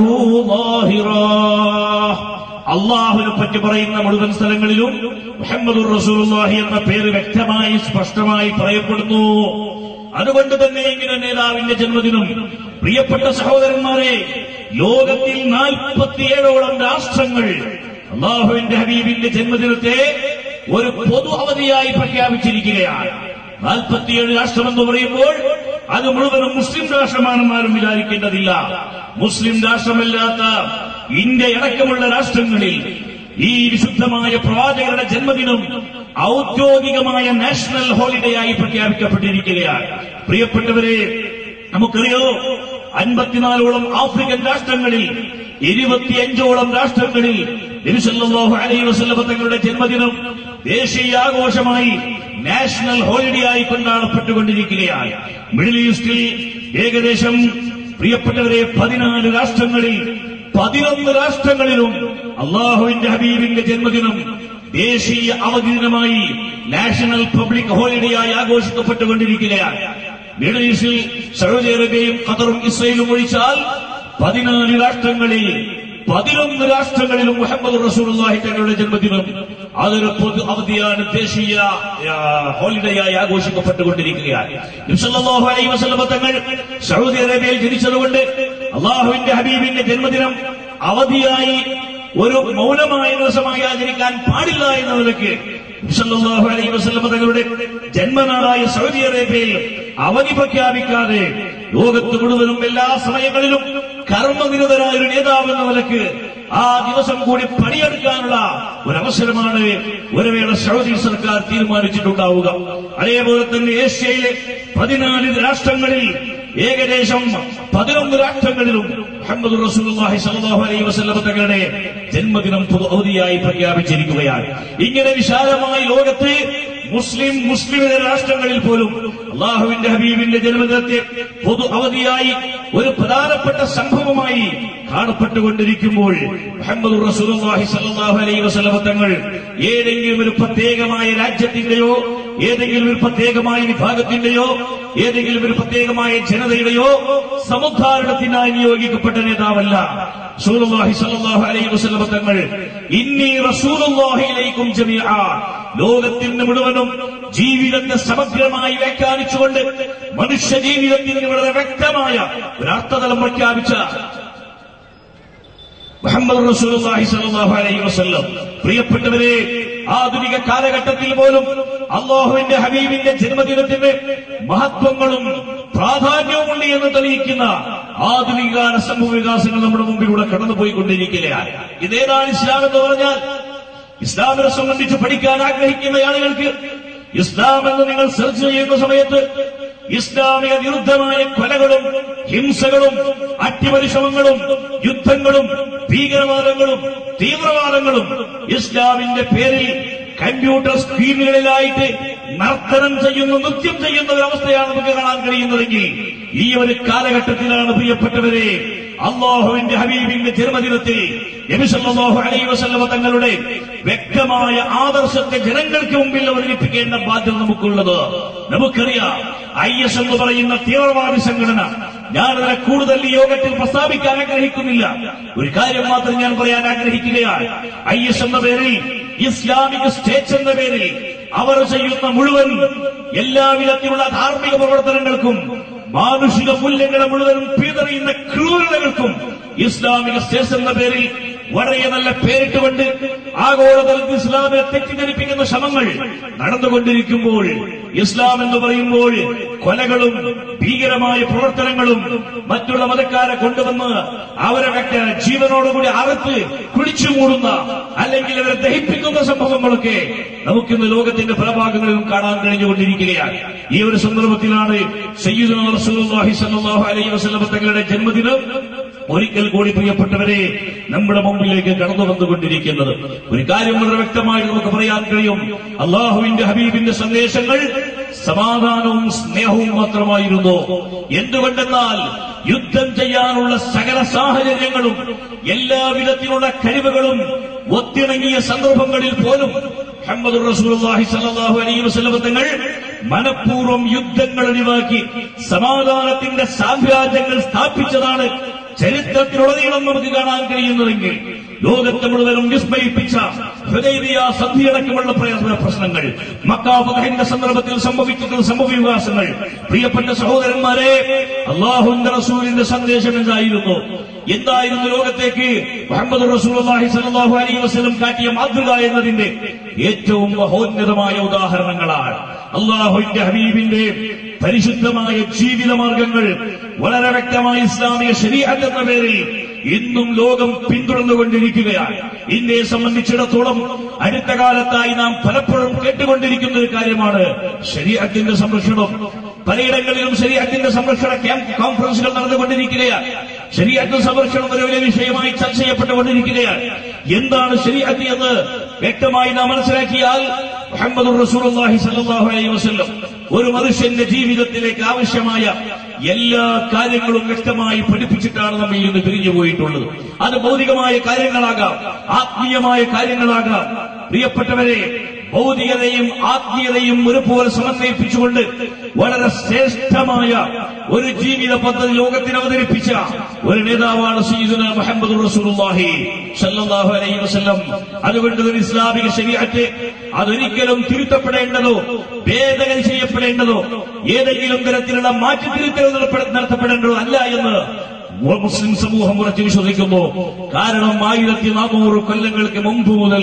ظاهرا അള്ളാഹുവിനെ പറ്റി പറയുന്ന മുഴുവൻ സ്ഥലങ്ങളിലും മുഹമ്മദ് റസൂലുള്ളാഹി എന്ന പേര് വ്യക്തമായി സ്പഷ്ടമായി പറയപ്പെടുന്നു അതുകൊണ്ട് തന്നെ ഇങ്ങനെ നേതാവിന്റെ ജന്മദിനം പ്രിയപ്പെട്ട സഹോദരന്മാരെ ലോകത്തിൽ നാൽപ്പത്തിയേഴോളം രാഷ്ട്രങ്ങൾ അള്ളാഹുവിന്റെ ഹബീബിന്റെ ജന്മദിനത്തെ ഒരു പൊതു അവധിയായി പ്രഖ്യാപിച്ചിരിക്കുകയാണ് നാൽപ്പത്തിയേഴ് രാഷ്ട്രമെന്ന് പറയുമ്പോൾ അത് മുഴുവനും മുസ്ലിം രാഷ്ട്രമാണെന്ന് ആരും വിചാരിക്കേണ്ടതില്ല മുസ്ലിം രാഷ്ട്രമല്ലാത്ത ഇന്ത്യ അടക്കമുള്ള രാഷ്ട്രങ്ങളിൽ ഈ വിശുദ്ധമായ പ്രവാചകരുടെ ജന്മദിനം ഔദ്യോഗികമായ നാഷണൽ ഹോളിഡേ ആയി പ്രഖ്യാപിക്കപ്പെട്ടിരിക്കുകയാണ് പ്രിയപ്പെട്ടവരെ നമുക്കറിയോ അൻപത്തിനാലോളം ആഫ്രിക്കൻ രാഷ്ട്രങ്ങളിൽ ഇരുപത്തിയഞ്ചോളം രാഷ്ട്രങ്ങളിൽ നബിസല്ലാഹു അലൈഹി വസല്ലമ തങ്ങളുടെ ജന്മദിനം ദേശീയ ആഘോഷമായി നാഷണൽ ഹോളിഡേ ആയി കൊണ്ടാടപ്പെട്ടുകൊണ്ടിരിക്കുകയാണ് മിഡിൽ ഈസ്റ്റിൽ ഏകദേശം പ്രിയപ്പെട്ടവരെ പതിനാല് രാഷ്ട്രങ്ങളിൽ പതിനൊന്ന് രാഷ്ട്രങ്ങളിലും അള്ളാഹുവിന്റെ ഹബീബിന്റെ ജന്മദിനം ദേശീയ അവധി ദിനമായി നാഷണൽ പബ്ലിക് ഹോളിഡേ ആയി ആഘോഷിക്കപ്പെട്ടുകൊണ്ടിരിക്കുകയാണ് മിഡിൽ ഈസ്റ്റിൽ സൗദി അറേബ്യയും ഖത്തറും ഇസ്രയേലും ഒഴിച്ചാൽ പതിനാല് രാഷ്ട്രങ്ങളിൽ പതിനൊന്ന് രാഷ്ട്രങ്ങളിലും മുഹമ്മദ് റസൂലുള്ളാഹി തങ്ങളുടെ ജന്മദിനം അതൊരു പൊതു അവധിയാണ് ദേശീയ ആ, ഹോളിഡേയായി ആഘോഷിക്കപ്പെട്ടുകൊണ്ടിരിക്കുകയാണ് നബി സല്ലല്ലാഹു അലൈഹി വസല്ലമ തങ്ങൾ സൗദി അറേബ്യയിൽ ജനിച്ചതുകൊണ്ട് അള്ളാഹുവിന്റെ ഹബീബിന്റെ ജന്മദിനം അവധിയായി ഒരു മൗനമായ ദിവസമായി ആചരിക്കാൻ പാടില്ല എന്ന നിലയ്ക്ക് നബി സല്ലല്ലാഹു അലൈഹി വസല്ലമ തങ്ങളുടെ ജന്മനാടായ സൗദി അറേബ്യയിൽ അവധി പ്രഖ്യാപിക്കാതെ ലോകത്ത് മുഴുവനും എല്ലാ സമയങ്ങളിലും കർമ്മനിരതരായ ഒരു നേതാവ് എന്ന നിലക്ക് ആ ദിവസം കൂടി പണിയെടുക്കാനുള്ള ഒരവസരമാണ് ഒരു വേള സൗദി സർക്കാർ തീരുമാനിച്ചിട്ടുണ്ടാവുക അതേപോലെ തന്നെ ഏഷ്യയിലെ പതിനാല് രാഷ്ട്രങ്ങളിൽ ഏകദേശം പതിനൊന്ന് രാഷ്ട്രങ്ങളിലും മുഹമ്മദ് റസൂലുള്ളാഹി സ്വല്ലല്ലാഹു അലൈഹി വസല്ലം തങ്ങളുടെ ജന്മദിനം പൊതു അവധിയായി പ്രഖ്യാപിച്ചിരിക്കുകയാണ് ഇങ്ങനെ വിശാലമായ ലോകത്ത് മുസ്ലിം മുസ്ലിമിത രാഷ്ട്രങ്ങളിൽ പോലും അള്ളാഹുവിന്റെ ഹബീബിന്റെ ജന്മദിനത്തെ പൊതു അവധിയായി ഒരു പ്രധാനപ്പെട്ട സംഭവമായി കാണപ്പെട്ടുകൊണ്ടിരിക്കുമ്പോൾ മുഹമ്മദ് റസൂലുള്ളാഹി സ്വല്ലല്ലാഹു അലൈഹി വസല്ലം തങ്ങൾ ഏതെങ്കിലും ഒരു പ്രത്യേകമായ രാജ്യത്തിന്റെയോ ഏതെങ്കിലും ഒരു പ്രത്യേകമായ വിഭാഗത്തിന്റെയോ ഏതെങ്കിലും ഒരു പ്രത്യേകമായ ജനതയുടെയോ സമുദ്ധാരണത്തിനായി നിയോഗിക്കപ്പെട്ട നേതാവല്ല റസൂലുള്ളാഹി സ്വല്ലല്ലാഹു അലൈഹി വസല്ലം തങ്ങൾ ഇന്നി റസൂലുള്ളാഹിയിലേക്കും ജമീഅ ലോകത്തിന് മുഴുവനും ജീവിതത്തെ സമഗ്രമായി വ്യാഖ്യാനിച്ചുകൊണ്ട് മനുഷ്യ ജീവിതത്തിന് വളരെ വ്യക്തമായ ഒരു അർത്ഥതലം പ്രഖ്യാപിച്ച മുഹമ്മദ് റസൂലുള്ളാഹി സ്വല്ലല്ലാഹു അലൈഹി വസല്ലം പ്രിയപ്പെട്ടവരെ ആധുനിക കാലഘട്ടത്തിൽ പോലും അള്ളാഹുവിന്റെ ഹബീബിന്റെ ജന്മദിനത്തിന് മഹത്വങ്ങളും പ്രാധാന്യവുമുണ്ട് എന്ന് തെളിയിക്കുന്ന ആധുനിക കാല സംഭവ വികാസങ്ങൾ നമ്മുടെ മുമ്പിലൂടെ കടന്നുപോയിക്കൊണ്ടിരിക്കുകയാണ് ഇതേതാണ് ഇസ്ലാം എന്ന് പറഞ്ഞാൽ ഇസ്ലാമിനെ സംബന്ധിച്ച് പഠിക്കാൻ ആഗ്രഹിക്കുന്ന ആളുകൾക്ക് ഇസ്ലാം എന്ന് നിങ്ങൾ സെർച്ച് ചെയ്യുന്ന സമയത്ത് ഇസ്ലാമിക വിരുദ്ധമായ കൊലകളും ഹിംസകളും അട്ടിപരിശ്രമങ്ങളും യുദ്ധങ്ങളും ഭീകരവാദങ്ങളും തീവ്രവാദങ്ങളും ഇസ്ലാമിന്റെ പേരിൽ കമ്പ്യൂട്ടർ സ്ക്രീനുകളിലായിട്ട് നർത്തനം ചെയ്യുന്ന നൃത്യം ചെയ്യുന്ന ഒരു അവസ്ഥയാണ് നമുക്ക് കാണാൻ കഴിയുന്നതെങ്കിൽ ഈ ഒരു കാലഘട്ടത്തിലാണ് പ്രിയപ്പെട്ടവരെ അള്ളാഹുവിന്റെ ഹബീബിന്റെ ജന്മദിനത്തിൽ നബിസല്ലാഹു അലൈ വസല്ലമ തങ്ങളുടെ വ്യക്തമായ ആദർശത്തെ ജനങ്ങൾക്ക് മുമ്പിൽ അവതരിപ്പിക്കേണ്ട ബാധ്യത നമുക്കുള്ളത് നമുക്കറിയാം ഐ എസ് എന്ന് പറയുന്ന തീവ്രവാദി സംഘടന ഞാനതിനെ കൂടുതൽ ഈ യോഗത്തിൽ പ്രസ്താവിക്കാൻ ആഗ്രഹിക്കുന്നില്ല ഒരു കാര്യം മാത്രം ഞാൻ പറയാൻ ആഗ്രഹിക്കുകയാണ് ഐ എസ് എന്ന പേരിൽ ഇസ്ലാമിക് സ്റ്റേറ്റ് എന്ന പേരിൽ അവർ ചെയ്യുന്ന മുഴുവൻ എല്ലാവിധത്തിലുള്ള ധാർമ്മിക പ്രവർത്തനങ്ങൾക്കും മാനുഷിക മൂല്യങ്ങളെ മുഴുവനും പിതറിയുന്ന ക്രൂരതകൾക്കും ഇസ്ലാമിക സ്റ്റേറ്റ് എന്ന പേരിൽ വളരെ നല്ല പേരിട്ടുകൊണ്ട് ആഗോളതലത്തിൽ ഇസ്ലാമിനെ തെറ്റിദ്ധരിപ്പിക്കുന്ന ശ്രമങ്ങൾ നടന്നുകൊണ്ടിരിക്കുമ്പോൾ ഇസ്ലാം എന്ന് പറയുമ്പോൾ കൊലകളും ഭീകരമായ പ്രവർത്തനങ്ങളും മറ്റുള്ള മതക്കാരെ കൊണ്ടുവന്ന് അവരെ വ്യക്തി ജീവനോടുകൂടി അറുത്ത് കുഴിച്ചു മൂടുന്ന അല്ലെങ്കിൽ അവരെ ദഹിപ്പിക്കുന്ന സംഭവങ്ങളൊക്കെ നമുക്കിന്ന് ലോകത്തിന്റെ പല ഭാഗങ്ങളിലും കാണാൻ കഴിഞ്ഞുകൊണ്ടിരിക്കുകയാണ് ഈ ഒരു സന്ദർഭത്തിലാണ് സയ്യിദുന റസൂലുള്ളാഹി സ്വല്ലല്ലാഹു അലൈഹി വസല്ലം തങ്ങളുടെ ജന്മദിനം ഒരിക്കൽ കൂടി പ്രിയപ്പെട്ടവരെ നമ്മുടെ മുമ്പിലേക്ക് കടന്നു വന്നുകൊണ്ടിരിക്കുന്നത് ഒരു കാര്യം വളരെ വ്യക്തമായിട്ട് നമുക്ക് പറയാൻ കഴിയും അള്ളാഹുവിന്റെ ഹബീബിന്റെ സന്ദേശങ്ങൾ സമാധാനവും സ്നേഹവും മാത്രമായിരുന്നു എന്തുകൊണ്ടെന്നാൽ യുദ്ധം ചെയ്യാനുള്ള സകല സാഹചര്യങ്ങളും എല്ലാവിധത്തിലുള്ള കഴിവുകളും ഒത്തിണങ്ങിയ സന്ദർഭങ്ങളിൽ പോലും മുഹമ്മദ് റസൂലുള്ളാഹി സ്വല്ലല്ലാഹു അലൈഹി വസല്ലം തങ്ങൾ മനഃപൂർവ്വം യുദ്ധങ്ങൾ ഒഴിവാക്കി സമാധാനത്തിന്റെ സാമ്രാജ്യങ്ങൾ സ്ഥാപിച്ചതാണ് ചരിത്രത്തിലുടനീളം നമുക്ക് കാണാൻ കഴിയുന്നതെങ്കിൽ ലോകത്തെ മുഴുവനും വിസ്മയിപ്പിച്ച ഹൃദയവിയ സന്ധിയടക്കമുള്ള പ്രയ- പ്രശ്നങ്ങൾ മക്കാഫഹിന്റെ സന്ദർഭത്തിൽ സംഭവിച്ചിട്ടുള്ള സംഭവവികാസങ്ങൾ പ്രിയപ്പെട്ട സഹോദരന്മാരെ അള്ളാഹുന്റെ റസൂലിന്റെ സന്ദേശം എന്തായിരുന്നു എന്തായിരുന്നു ലോകത്തേക്ക് മുഹമ്മദ് റസൂലുള്ളാഹി സ്വല്ലല്ലാഹു അലൈഹി വസല്ലം കാട്ടിയ മാതൃക എന്നതിന്റെ ഏറ്റവും മഹോന്നതമായ ഉദാഹരണങ്ങളാണ് അള്ളാഹുവിന്റെ ഹബീബിന്റെ പരിശുദ്ധമായ ജീവിത മാർഗങ്ങൾ വളരെ വ്യക്തമായ ഇസ്ലാമിക ശരീഅത്ത് എന്ന പേരിൽ ഇന്നും ലോകം പിന്തുടർന്നുകൊണ്ടിരിക്കുകയാണ് ഇന്ത്യയെ സംബന്ധിച്ചിടത്തോളം അടുത്ത കാലത്തായി നാം പലപ്പോഴും കേട്ടുകൊണ്ടിരിക്കുന്ന ഒരു കാര്യമാണ് ശരീഅത്തിന്റെ സംരക്ഷണം പലയിടങ്ങളിലും ശരീഅത്തിന്റെ സംരക്ഷണ ക്യാമ്പ് കോൺഫറൻസുകൾ നടന്നുകൊണ്ടിരിക്കുകയാണ് ശരീഅത്ത് സംരക്ഷണം ഒരു വലിയ വിഷയമായി ചർച്ച ചെയ്യപ്പെട്ടുകൊണ്ടിരിക്കുകയാണ് എന്താണ് ശരീഅത്ത് എന്ന് വ്യക്തമായി നാം മനസ്സിലാക്കിയാൽ മുഹമ്മദ് റസൂലുള്ളാഹി സ്വല്ലല്ലാഹു അലൈഹി വസല്ലം ഒരു മനുഷ്യന്റെ ജീവിതത്തിലേക്ക് ആവശ്യമായ എല്ലാ കാര്യങ്ങളും വ്യക്തമായി പഠിപ്പിച്ചിട്ടാണ് നമ്മിൽ നിന്ന് പിരിഞ്ഞു പോയിട്ടുള്ളത് അത് ഭൗതികമായ കാര്യങ്ങളാകാം ആത്മീയമായ കാര്യങ്ങളാകാം പ്രിയപ്പെട്ടവരെ ഭൗതികതയും ആത്മീയതയും ഒരുപോലെ സമന്വയിപ്പിച്ചുകൊണ്ട് വളരെ ശ്രേഷ്ഠമായ ഒരു ജീവിത പദ്ധതി ലോകത്തിന് അവതരിപ്പിച്ച ഒരു നേതാവാണ് സയ്യിദുന മുഹമ്മദ് റസൂലുള്ളാഹി സല്ലല്ലാഹു അലൈഹി വസല്ലം അതുകൊണ്ട് ഒരു ഇസ്ലാമിക ശരീഅത്ത് അതൊരിക്കലും തിരുത്തപ്പെടേണ്ടതോ ഭേദഗതി ചെയ്യപ്പെടേണ്ടതോ ഏതെങ്കിലും തരത്തിലുള്ള മാറ്റിത്തിരുത്തൽ നടപ്പെ- നടത്തപ്പെടേണ്ടതോ അല്ല എന്ന് മുസ്ലിം സമൂഹം ഉറച്ചു വിശ്വസിക്കുന്നു കാരണം ആയിരത്തി നാനൂറ് കൊല്ലങ്ങൾക്ക് മുമ്പ് മുതൽ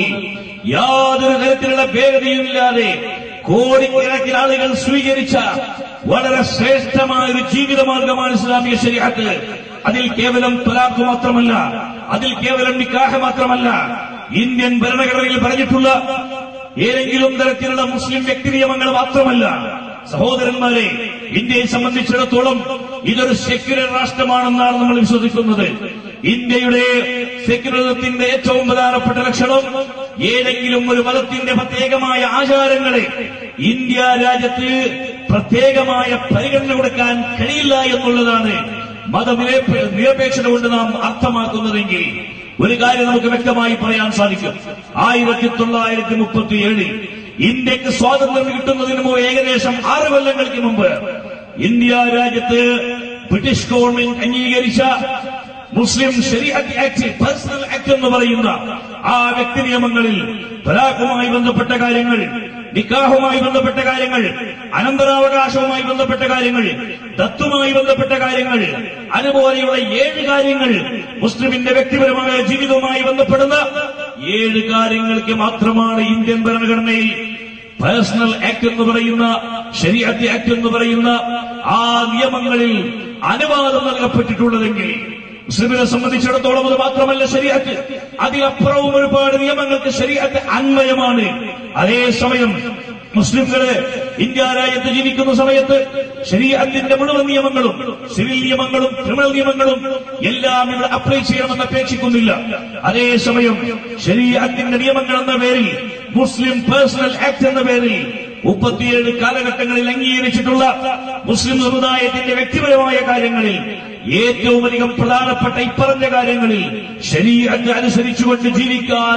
യാതൊരു തരത്തിലുള്ള ഭേദതയുമില്ലാതെ കോടിക്കണക്കിന് ആളുകൾ സ്വീകരിച്ച വളരെ ശ്രേഷ്ഠമായ ഒരു ജീവിത മാർഗമാണ് ഇസ്ലാമിക ശരീഅത്ത് അതിൽ കേവലം തൊലാഖ് മാത്രമല്ല അതിൽ കേവലം നിക്കാഹ് മാത്രമല്ല ഇന്ത്യൻ ഭരണഘടനയിൽ പറഞ്ഞിട്ടുള്ള ഏതെങ്കിലും തരത്തിലുള്ള മുസ്ലിം വ്യക്തി നിയമങ്ങൾ മാത്രമല്ല സഹോദരന്മാരെ ഇന്ത്യയെ സംബന്ധിച്ചിടത്തോളം ഇതൊരു സെക്യുലർ രാഷ്ട്രമാണെന്നാണ് നമ്മൾ വിശ്വസിക്കുന്നത് ഇന്ത്യയുടെ സെക്യുലറിസത്തിന്റെ ഏറ്റവും പ്രധാനപ്പെട്ട ലക്ഷണം ഏതെങ്കിലും ഒരു മതത്തിന്റെ പ്രത്യേകമായ ആചാരങ്ങളെ ഇന്ത്യ രാജ്യത്ത് പ്രത്യേകമായ പരിഗണന കൊടുക്കാൻ കഴിയില്ല എന്നുള്ളതാണ് മതനിരപേ- നിരപേക്ഷത കൊണ്ട് നാം അർത്ഥമാക്കുന്നതെങ്കിൽ ഒരു കാര്യം നമുക്ക് വ്യക്തമായി പറയാൻ സാധിക്കും ആയിരത്തി തൊള്ളായിരത്തി മുപ്പത്തിയേഴിൽ ഇന്ത്യക്ക് സ്വാതന്ത്ര്യം കിട്ടുന്നതിന് മുമ്പ് ഏകദേശം ആറ് കൊല്ലങ്ങൾക്ക് മുമ്പ് ഇന്ത്യ രാജ്യത്ത് ബ്രിട്ടീഷ് ഗവൺമെന്റ് അംഗീകരിച്ച മുസ്ലിം ശരീഅത്ത് ആക്ട് പേഴ്സണൽ ആക്ട് എന്ന് പറയുന്ന ആ വ്യക്തി നിയമങ്ങളിൽ തലാഖുമായി ബന്ധപ്പെട്ട കാര്യങ്ങൾ നിക്കാഹുമായി ബന്ധപ്പെട്ട കാര്യങ്ങൾ അനന്തരാവകാശവുമായി ബന്ധപ്പെട്ട കാര്യങ്ങൾ ദത്തുമായി ബന്ധപ്പെട്ട കാര്യങ്ങൾ അതുപോലെയുള്ള ഏഴ് കാര്യങ്ങൾ മുസ്ലിമിന്റെ വ്യക്തിപരമായ ജീവിതവുമായി ബന്ധപ്പെടുന്ന ഏഴ് കാര്യങ്ങൾക്ക് മാത്രമാണ് ഇന്ത്യൻ ഭരണഘടനയിൽ പേഴ്സണൽ ആക്ട് എന്ന് പറയുന്ന ശരീഅത്ത് ആക്ട് എന്ന് പറയുന്ന ആ നിയമങ്ങളിൽ അനുവാദം നൽകപ്പെട്ടിട്ടുള്ളതെങ്കിൽ മുസ്ലിമിനെ സംബന്ധിച്ചിടത്തോളം അത് മാത്രമല്ല ശരീഅത്ത് അതിലപ്പുറവും ഒരുപാട് നിയമങ്ങൾക്ക് ശരീഅത്ത് അന്വയമാണ് അതേസമയം മുസ്ലിംകള് ഇന്ത്യ രാജ്യത്ത് ജീവിക്കുന്ന സമയത്ത് ശരീരത്തിന്റെ മുഴുവൻ നിയമങ്ങളും സിവിൽ നിയമങ്ങളും ക്രിമിനൽ നിയമങ്ങളും എല്ലാം ഇവിടെ അപ്ലൈ ചെയ്യണമെന്ന് അപേക്ഷിക്കുന്നില്ല അതേസമയം ശരീരത്തിന്റെ നിയമങ്ങൾ എന്ന പേരിൽ മുസ്ലിം പേഴ്സണൽ ആക്ട് എന്ന പേരിൽ മുപ്പത്തിയേഴ് കാലഘട്ടങ്ങളിൽ അംഗീകരിച്ചിട്ടുള്ള മുസ്ലിം സമുദായത്തിന്റെ വ്യക്തിപരമായ കാര്യങ്ങളിൽ ഏറ്റവും അധികം പ്രധാനപ്പെട്ട ഇപ്പറഞ്ഞ കാര്യങ്ങളിൽ ശരീരത്തെ അനുസരിച്ചുകൊണ്ട് ജീവിക്കാൻ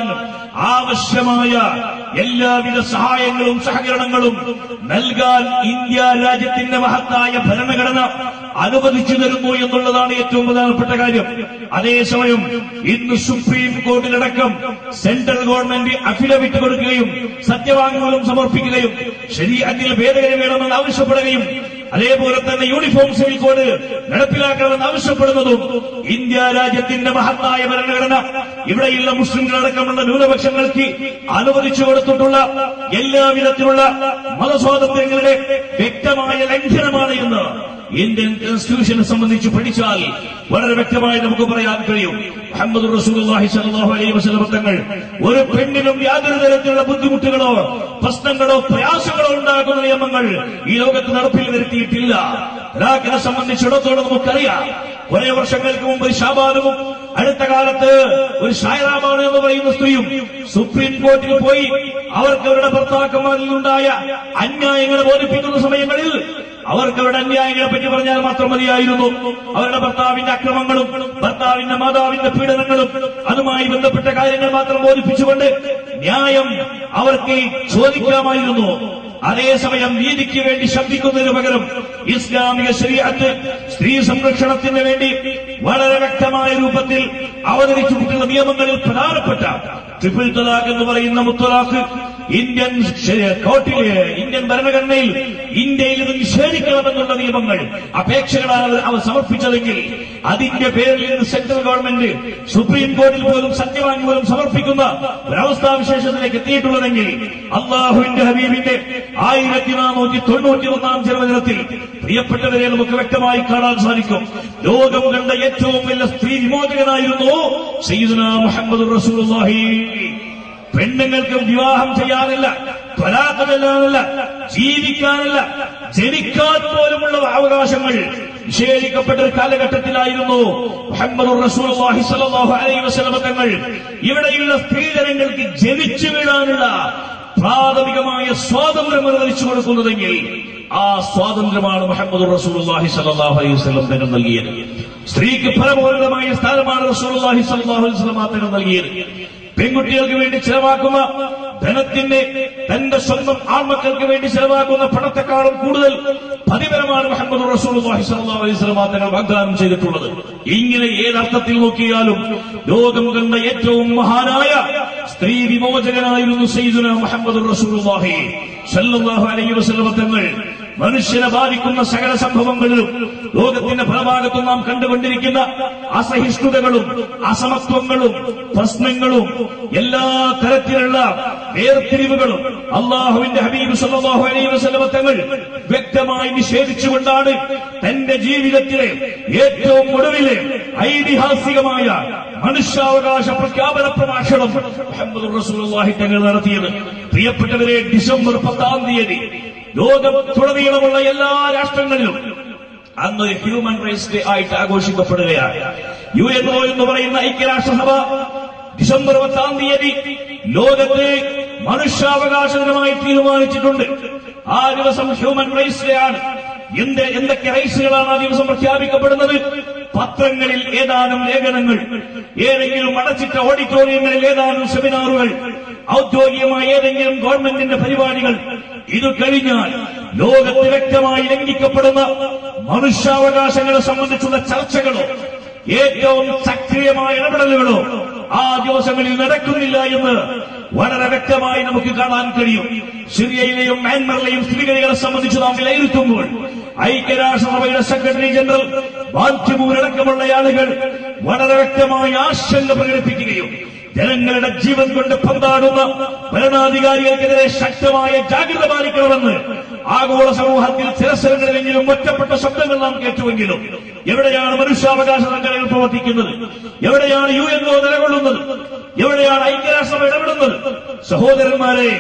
ആവശ്യമായ എല്ലാവിധ സഹായങ്ങളും സഹകരണങ്ങളും നൽകാൻ ഇന്ത്യ രാജ്യത്തിന്റെ മഹത്തായ ഭരണഘടന അനുവദിച്ചു തരുന്നു എന്നുള്ളതാണ് ഏറ്റവും പ്രധാനപ്പെട്ട കാര്യം അതേസമയം ഇന്ന് സുപ്രീം കോടതിയിലടക്കം സെൻട്രൽ ഗവൺമെന്റ് അഫിഡവിറ്റ് കൊടുക്കുകയും സത്യവാങ്മൂലം സമർപ്പിക്കുകയും ശരീരത്തിൽ ഭേദഗതി വേണമെന്ന് ആവശ്യപ്പെടുകയും അതേപോലെ തന്നെ യൂണിഫോം സിവിൽ കോഡ് നടപ്പിലാക്കണമെന്ന് ആവശ്യപ്പെടുന്നതും ഇന്ത്യ രാജ്യത്തിന്റെ മഹത്തായ ഭരണഘടന ഇവിടെയുള്ള മുസ്ലിംകളടക്കമുള്ള ന്യൂനപക്ഷങ്ങൾക്ക് അനുവദിച്ചു കൊടുത്തിട്ടുള്ള എല്ലാവിധത്തിലുള്ള മതസ്വാതന്ത്ര്യങ്ങളുടെ വ്യക്തമായ ലംഘനമാണ് എന്ന് ഇന്ത്യൻ കോൺസ്റ്റിറ്റ്യൂഷനെ സംബന്ധിച്ച് പഠിച്ചാൽ വളരെ വ്യക്തമായി നമുക്ക് പറയാൻ കഴിയും മുഹമ്മദ് റസൂലുള്ളാഹി സ്വല്ലല്ലാഹു അലൈഹി വസല്ലം തങ്ങൾ ഒരു പെണ്ണിനും യാതൊരു തരത്തിലുള്ള ബുദ്ധിമുട്ടുകളോ പ്രശ്നങ്ങളോ പ്രയാസങ്ങളോ ഉണ്ടാക്കുന്ന നിയമങ്ങൾ ഈ ലോകത്ത് നടപ്പിൽ വരുത്തിയിട്ടില്ല ഇറാഖിനെ സംബന്ധിച്ചിടത്തോളം നമുക്കറിയാം കുറെ വർഷങ്ങൾക്ക് മുമ്പ് ഷാബാനുവും അടുത്ത കാലത്ത് ഒരു ഷായറാമാണ് എന്ന് പറയുന്ന സ്ത്രീയും സുപ്രീം കോടതിയിൽ പോയി അവർക്ക് അവരുടെ ഭർത്താക്കന്മാരിൽ നിന്നുണ്ടായ അന്യായങ്ങളെ ബോധിപ്പിക്കുന്ന സമയങ്ങളിൽ അവർക്ക് അവരുടെ അന്യായങ്ങളെ പറ്റി പറഞ്ഞാൽ മാത്രം മതിയായിരുന്നു അവരുടെ ഭർത്താവിന്റെ അക്രമങ്ങളും ഭർത്താവിന്റെ മാതാവിന്റെ പീഡനങ്ങളും അതുമായി ബന്ധപ്പെട്ട കാര്യങ്ങൾ മാത്രം ബോധിപ്പിച്ചുകൊണ്ട് ന്യായം അവർക്ക് ചോദിക്കാമായിരുന്നു അതേസമയം നീതിക്ക് വേണ്ടി ശബ്ദിക്കുന്നതിന് പകരം ഇസ്ലാമിക ശരീരത്ത് സ്ത്രീ സംരക്ഷണത്തിന് വേണ്ടി വളരെ വ്യക്തമായ രൂപത്തിൽ അവതരിച്ചിട്ടുള്ള നിയമങ്ങളിൽ പ്രധാനപ്പെട്ട ട്രിപ്പിൾ തലാഖ് എന്ന് പറയുന്ന മുത്തലാഖ് ഇന്ത്യൻ ശരി- കോർട്ടിലെ ഇന്ത്യൻ ഭരണഘടനയിൽ ഇന്ത്യയിൽ ഇത് നിഷേധിക്കണമെന്നുള്ള നിയമങ്ങൾ അപേക്ഷകളാണ് അവർ- അവർ സമർപ്പിച്ചതെങ്കിൽ അതിന്റെ പേരിൽ ഇന്ന് സെൻട്രൽ ഗവൺമെന്റ് സുപ്രീം കോടതിയിൽ പോലും സത്യവാങ്മൂലം സമർപ്പിക്കുന്ന ഒരവസ്ഥാവിശേഷത്തിലേക്ക് എത്തിയിട്ടുള്ളതെങ്കിൽ അള്ളാഹുവിന്റെ ഹബീബിന്റെ ആയിരത്തി നാനൂറ്റി തൊണ്ണൂറ്റി ഒന്നാം ജന്മദിനത്തിൽ പ്രിയപ്പെട്ടവരെ നമുക്ക് വ്യക്തമായി കാണാൻ സാധിക്കും ലോകം കണ്ട ഏറ്റവും വലിയ സ്ത്രീ വിമോചകനായിരുന്നു സയ്യിദുന മുഹമ്മദ് റസൂലുള്ളാഹി പെണ്ണുങ്ങൾക്ക് വിവാഹം ചെയ്യാനല്ല ത്വലാഖ് ചെല്ലാനല്ല ജീവിക്കാനല്ല ജനിക്കാൻ പോലുമുള്ള അവകാശങ്ങൾ നിഷേധിക്കപ്പെട്ട ഒരു കാലഘട്ടത്തിലായിരുന്നു മുഹമ്മദ് റസൂലുള്ളാഹി സ്വല്ലല്ലാഹു അലൈഹി വസല്ലം തങ്ങൾ ഇവിടെയുള്ള സ്ത്രീജനങ്ങൾക്ക് ജനിച്ചു വീഴാനുള്ള പ്രാഥമികമായ സ്വാതന്ത്ര്യം അനുവദിച്ചു കൊടുക്കുന്നതെങ്കിൽ ആ സ്വാതന്ത്ര്യമാണ് മുഹമ്മദ് റസൂലുള്ളാഹി സ്വല്ലല്ലാഹു അലൈഹി വസല്ലം തങ്ങൾ നൽകിയത് സ്ത്രീക്ക് ഫലപൂരിതമായ സ്ഥാനമാണ് റസൂലുള്ളാഹി സ്വല്ലല്ലാഹു അലൈഹി വസല്ലം തങ്ങൾ നൽകിയത് പെൺകുട്ടികൾക്ക് വേണ്ടി ചെലവാക്കുന്ന ധനത്തിന്റെ തന്റെ സ്വന്തം ആൺമക്കൾക്ക് വേണ്ടി ചെലവാക്കുന്ന പണത്തെക്കാളും കൂടുതൽ പതിപരമാണ് മുഹമ്മദ് റസൂലുള്ളാഹി സ്വല്ലല്ലാഹു അലൈഹി വസല്ലം തങ്ങൾ വാഗ്ദാനം ചെയ്തിട്ടുള്ളത് ഇങ്ങനെ ഏതർത്ഥത്തിൽ നോക്കിയാലും ലോകം കണ്ട ഏറ്റവും മഹാനായ സ്ത്രീ വിമോചകനായിരുന്നു സയ്യിദുന മുഹമ്മദ് റസൂലുള്ളാഹി സ്വല്ലല്ലാഹു അലൈഹി വസല്ലം തങ്ങൾ മനുഷ്യനെ ബാധിക്കുന്ന സകല സംഭവങ്ങളിലും ലോകത്തിന്റെ പല ഭാഗത്തും നാം കണ്ടുകൊണ്ടിരിക്കുന്ന അസഹിഷ്ണുതകളും അസമത്വങ്ങളും പ്രശ്നങ്ങളും എല്ലാ തരത്തിലുള്ള വേർതിരിവുകളും അള്ളാഹുവിന്റെ ഹബീബ് സല്ലല്ലാഹു അലൈഹി വസല്ലം തങ്ങൾ വ്യക്തമായി നിഷേധിച്ചുകൊണ്ടാണ് തന്റെ ജീവിതത്തിലെ ഏറ്റവും ഒടുവിലെ ഐതിഹാസികമായ മനുഷ്യാവകാശ പ്രഖ്യാപന പ്രഭാഷണം മുഹമ്മദ് റസൂലുള്ളാഹി തങ്ങൾ നടത്തിയത് പ്രിയപ്പെട്ടവരെ ഡിസംബർ പത്താം തീയതി ലോകത്തുടനീളമുള്ള എല്ലാ രാഷ്ട്രങ്ങളിലും അന്നൊരു ഹ്യൂമൻ റൈറ്റ്സ് ഡേ ആയിട്ട് ആഘോഷിക്കപ്പെടുകയാണ് യു എൻ ഒ എന്ന് പറയുന്ന ഐക്യരാഷ്ട്രസഭ ഡിസംബർ പത്താം തീയതി ലോകത്തെ മനുഷ്യാവകാശ ദിനമായി തീരുമാനിച്ചിട്ടുണ്ട് ആ ദിവസം ഹ്യൂമൻ റൈറ്റ്സ് ഡേ ആണ് എന്ത് എന്തൊക്കെ റൈറ്റ്സുകളാണ് ആ ദിവസം പ്രഖ്യാപിക്കപ്പെടുന്നത് പത്രങ്ങളിൽ ഏതാനും ലേഖനങ്ങൾ ഏതെങ്കിലും അടച്ചിട്ട ഓഡിറ്റോറിയങ്ങളിൽ ഏതാനും സെമിനാറുകൾ ഔദ്യോഗികമായ ഏതെങ്കിലും ഗവൺമെന്റിന്റെ പരിപാടികൾ ഇത് കഴിഞ്ഞാൽ ലോകത്ത് വ്യക്തമായി ലംഘിക്കപ്പെടുന്ന മനുഷ്യാവകാശങ്ങളെ സംബന്ധിച്ചുള്ള ചർച്ചകളോ ഏറ്റവും സക്രിയമായ ഇടപെടലുകളോ ആ ദിവസങ്ങളിൽ നടക്കുന്നില്ല എന്ന് വളരെ വ്യക്തമായി നമുക്ക് കാണാൻ കഴിയും സിറിയയിലെയും മ്യാൻമറിലെയും സ്ഥിതിഗതികളെ സംബന്ധിച്ച് നാം വിലയിരുത്തുമ്പോൾ ഐക്യരാഷ്ട്രസഭയുടെ സെക്രട്ടറി ജനറൽ ബാധ്യമൂരടക്കമുള്ള ആളുകൾ വളരെ വ്യക്തമായ ആശങ്ക പ്രകടിപ്പിക്കുകയും ജനങ്ങളുടെ ജീവൻ കൊണ്ട് പന്താടുന്ന ഭരണാധികാരികൾക്കെതിരെ ശക്തമായ ജാഗ്രത പാലിക്കണമെന്ന് ആഗോള സമൂഹത്തിൽ ചില സ്ഥലങ്ങളിലെങ്കിലും ഒറ്റപ്പെട്ട ശബ്ദങ്ങൾ നാം കേട്ടുവെങ്കിലും എവിടെയാണ് മനുഷ്യാവകാശ സംഘടനകൾ പ്രവർത്തിക്കുന്നത് എവിടെയാണ് യു എൻ ഒ നിലകൊള്ളുന്നത് എവിടെയാണ് ഐക്യരാഷ്ട്രം ഇടപെടുന്നത് സഹോദരന്മാരെ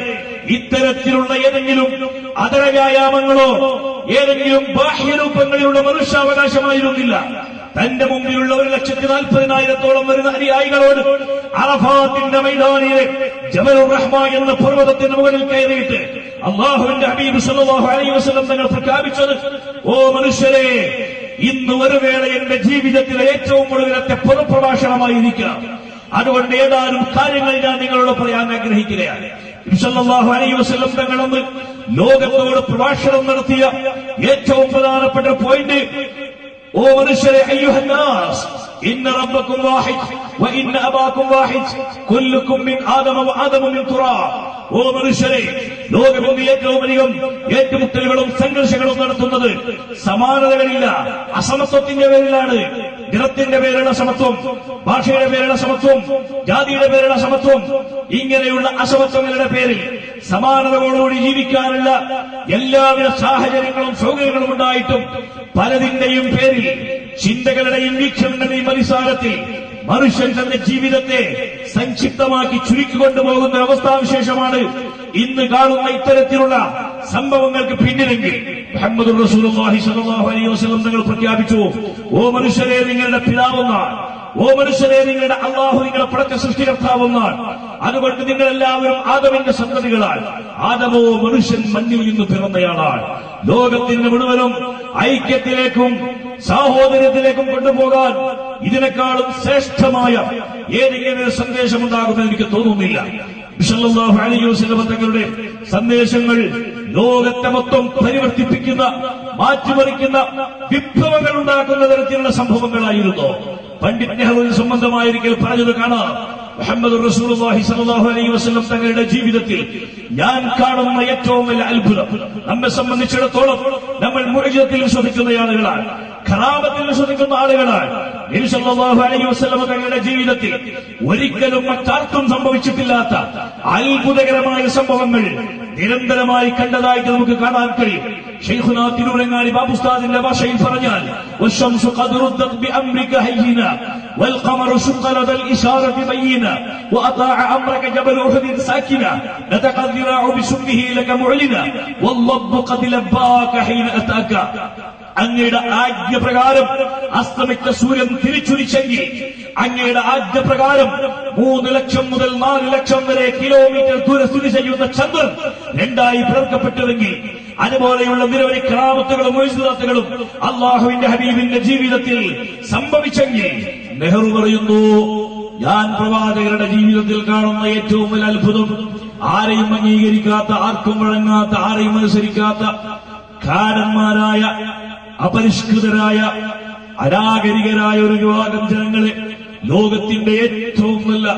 ഇത്തരത്തിലുള്ള ഏതെങ്കിലും അതര വ്യായാമങ്ങളോ ഏതെങ്കിലും ബാഹ്യരൂപങ്ങളിലുള്ള മനുഷ്യാവകാശമായിരുന്നില്ല തന്റെ മുമ്പിലുള്ള ഒരു ലക്ഷത്തി നാൽപ്പതിനായിരത്തോളം വരുന്ന അനുയായികളോട് അറഫാത്തിന്റെ മൈതാനിയിലെ ജബലുർ റഹ്മ എന്ന പർവ്വതത്തിന് മുകളിൽ കയറിയിട്ട് അള്ളാഹുവിന്റെ ഹബീബ് സല്ലല്ലാഹു അലൈഹി വസല്ലം തങ്ങൾ പ്രഖ്യാപിച്ചത് ഓ മനുഷ്യരെ ഇന്ന് ഒരു വേള എന്റെ ജീവിതത്തിലെ ഏറ്റവും ഒടുവിലത്തെ പൊതുപ്രഭാഷണമായിരിക്കാം അതുകൊണ്ട് ഏതാനും കാര്യങ്ങൾ ഞാൻ നിങ്ങളോട് പറയാൻ ആഗ്രഹിക്കുകയാണ് സല്ലല്ലാഹു അലൈഹി വസല്ലം തങ്ങളന്ന് ലോകത്തോട് പ്രഭാഷണം നടത്തിയ ഏറ്റവും പ്രധാനപ്പെട്ട പോയിന്റ് ഓ മനുഷ്യരെ അയ്യുഹന്നാസ് ഇന്ന റബ്ബക്കും വാഹിദ് وإن أباكم واحد كلكم من آدم وآدم من تراب ഓ മനുഷ്യരെ ലോകമെന്ന് ഏറ്റവും അധികം ഏറ്റുമുട്ടലുകളും സംഘർഷങ്ങളും നടത്തുന്നത് സമാനതകളില്ല അസമത്വത്തിന്റെ പേരിലാണ് നിറത്തിന്റെ പേരിലുള്ള സമത്വം ഭാഷയുടെ പേരിലുള്ള സമത്വം ജാതിയുടെ പേരിലുള്ള സമത്വം ഇങ്ങനെയുള്ള അസമത്വങ്ങളുടെ പേരിൽ സമാനതകളോടുകൂടി ജീവിക്കാനുള്ള എല്ലാവിധ സാഹചര്യങ്ങളും സൗകര്യങ്ങളും ഉണ്ടായിട്ടും പലതിന്റെയും പേരിൽ ചിന്തകളുടെയും വീക്ഷണങ്ങളുടെയും അടിസ്ഥാനത്തിൽ മനുഷ്യൻ തന്റെ ജീവിതത്തെ സംക്ഷിപ്തമാക്കി ചുരുക്കിക്കൊണ്ടുപോകുന്ന അവസ്ഥാവിശേഷമാണ് ഇന്ന് കാണുന്ന ഇത്തരത്തിലുള്ള സംഭവങ്ങൾക്ക് പിന്നിലെങ്കിൽ മുഹമ്മദ് റസൂലുള്ളാഹി സ്വല്ലല്ലാഹു അലൈഹി വസല്ലം തങ്ങൾ പ്രഖ്യാപിച്ചു ഓ മനുഷ്യരെ നിങ്ങളുടെ പിതാവെന്നാണ് ഓ മനുഷ്യരെ നിങ്ങളുടെ അള്ളാഹു നിങ്ങളെ പടച്ച സൃഷ്ടികർത്താവെന്നാണ് അതുകൊണ്ട് നിങ്ങൾ എല്ലാവരും ആദമിന്റെ സന്തതികളാണ് ആദമോ മനുഷ്യൻ മണ്ണിൽ നിന്ന് പിറന്നയാളാണ് ലോകത്തിന്റെ മുഴുവനും ഐക്യത്തിലേക്കും സാഹോദര്യത്തിലേക്കും കൊണ്ടുപോകാൻ ഇതിനേക്കാളും ശ്രേഷ്ഠമായ ഏതെങ്കിലും ഒരു സന്ദേശമുണ്ടാകുമെന്ന് എനിക്ക് തോന്നുന്നില്ല വിസല്ലാഹു അലൈഹി വസല്ലം തങ്ങളുടെ സന്ദേശങ്ങൾ ലോകത്തെ മൊത്തം പരിവർത്തിപ്പിക്കുന്ന മാറ്റിമറിക്കുന്ന വിപ്ലവങ്ങൾ ഉണ്ടാക്കുന്ന തരത്തിലുള്ള സംഭവങ്ങളായിരുന്നു പണ്ഡിറ്റ് നെഹ്റുവിന് സംബന്ധമായിരിക്കൽ പറഞ്ഞത് കാണാം മുഹമ്മദ് റസൂലുള്ളാഹി സ്വല്ലല്ലാഹു അലൈഹി വസല്ലം തങ്ങളുടെ ജീവിതത്തിൽ ഞാൻ കാണുന്ന ഏറ്റവും വലിയ അത്ഭുതം നമ്മെ സംബന്ധിച്ചിടത്തോളം നമ്മൾ മുഴജത്തിൽ വിശ്വസിക്കുന്ന ആളുകളാണ് ഖറാബത്തിൽ വിശ്വസിക്കുന്ന ആളുകളാണ് നബി സല്ലല്ലാഹു അലൈഹി വസല്ലം തങ്ങളുടെ ജീവിതത്തിൽ ഒരിക്കലും മറ്റാർക്കും സംഭവിച്ചിട്ടില്ലാത്ത അത്ഭുതകരമായ സംഭവങ്ങൾ നിരന്തരമായി കണ്ടതായിട്ട് നമുക്ക് കാണാൻ കഴിയും ഷെയ്ഖുന തിരൂരങ്ങാടി ബാബുസ്താദിന്റെ ഭാഷയിൽ പറഞ്ഞാൽ والشمس قد ردت بأمرك هينا والقمر شق لدى الإشارة بينا وأطاع أمرك جبل أحد ساكنا نتقى الذراع بسمه لك معلنا واللب قد لباك حين أتاك അങ്ങയുടെ ആജ്ഞപ്രകാരം അസ്തമിച്ച സൂര്യൻ തിരിച്ചുരിച്ചെങ്കിൽ അങ്ങയുടെ ആജ്ഞപ്രകാരം മൂന്ന് ലക്ഷം മുതൽ നാല് ലക്ഷം വരെ കിലോമീറ്റർ ദൂരെ സ്ഥിതി ചെയ്യുന്ന ചന്ദ്രൻ രണ്ടായി പിളർക്കപ്പെട്ടുവെങ്കിൽ അതുപോലെയുള്ള നിരവധി കറാമത്തുകളും മൊയ്സുദാത്തുകളും അള്ളാഹുവിന്റെ ഹബീബിന്റെ ജീവിതത്തിൽ സംഭവിച്ചെങ്കിൽ നെഹ്റു പറയുന്നു ഞാൻ പ്രവാചകരുടെ ജീവിതത്തിൽ കാണുന്ന ഏറ്റവും വലിയ അത്ഭുതം ആരെയും അംഗീകരിക്കാത്ത ആർക്കും വഴങ്ങാത്ത ആരെയും അനുസരിക്കാത്ത ഖാരന്മാരായ അപരിഷ്കൃതരായ അനാഗരികരായ ഒരു വിഭാഗം ജനങ്ങളെ ലോകത്തിന്റെ ഏറ്റവും നല്ല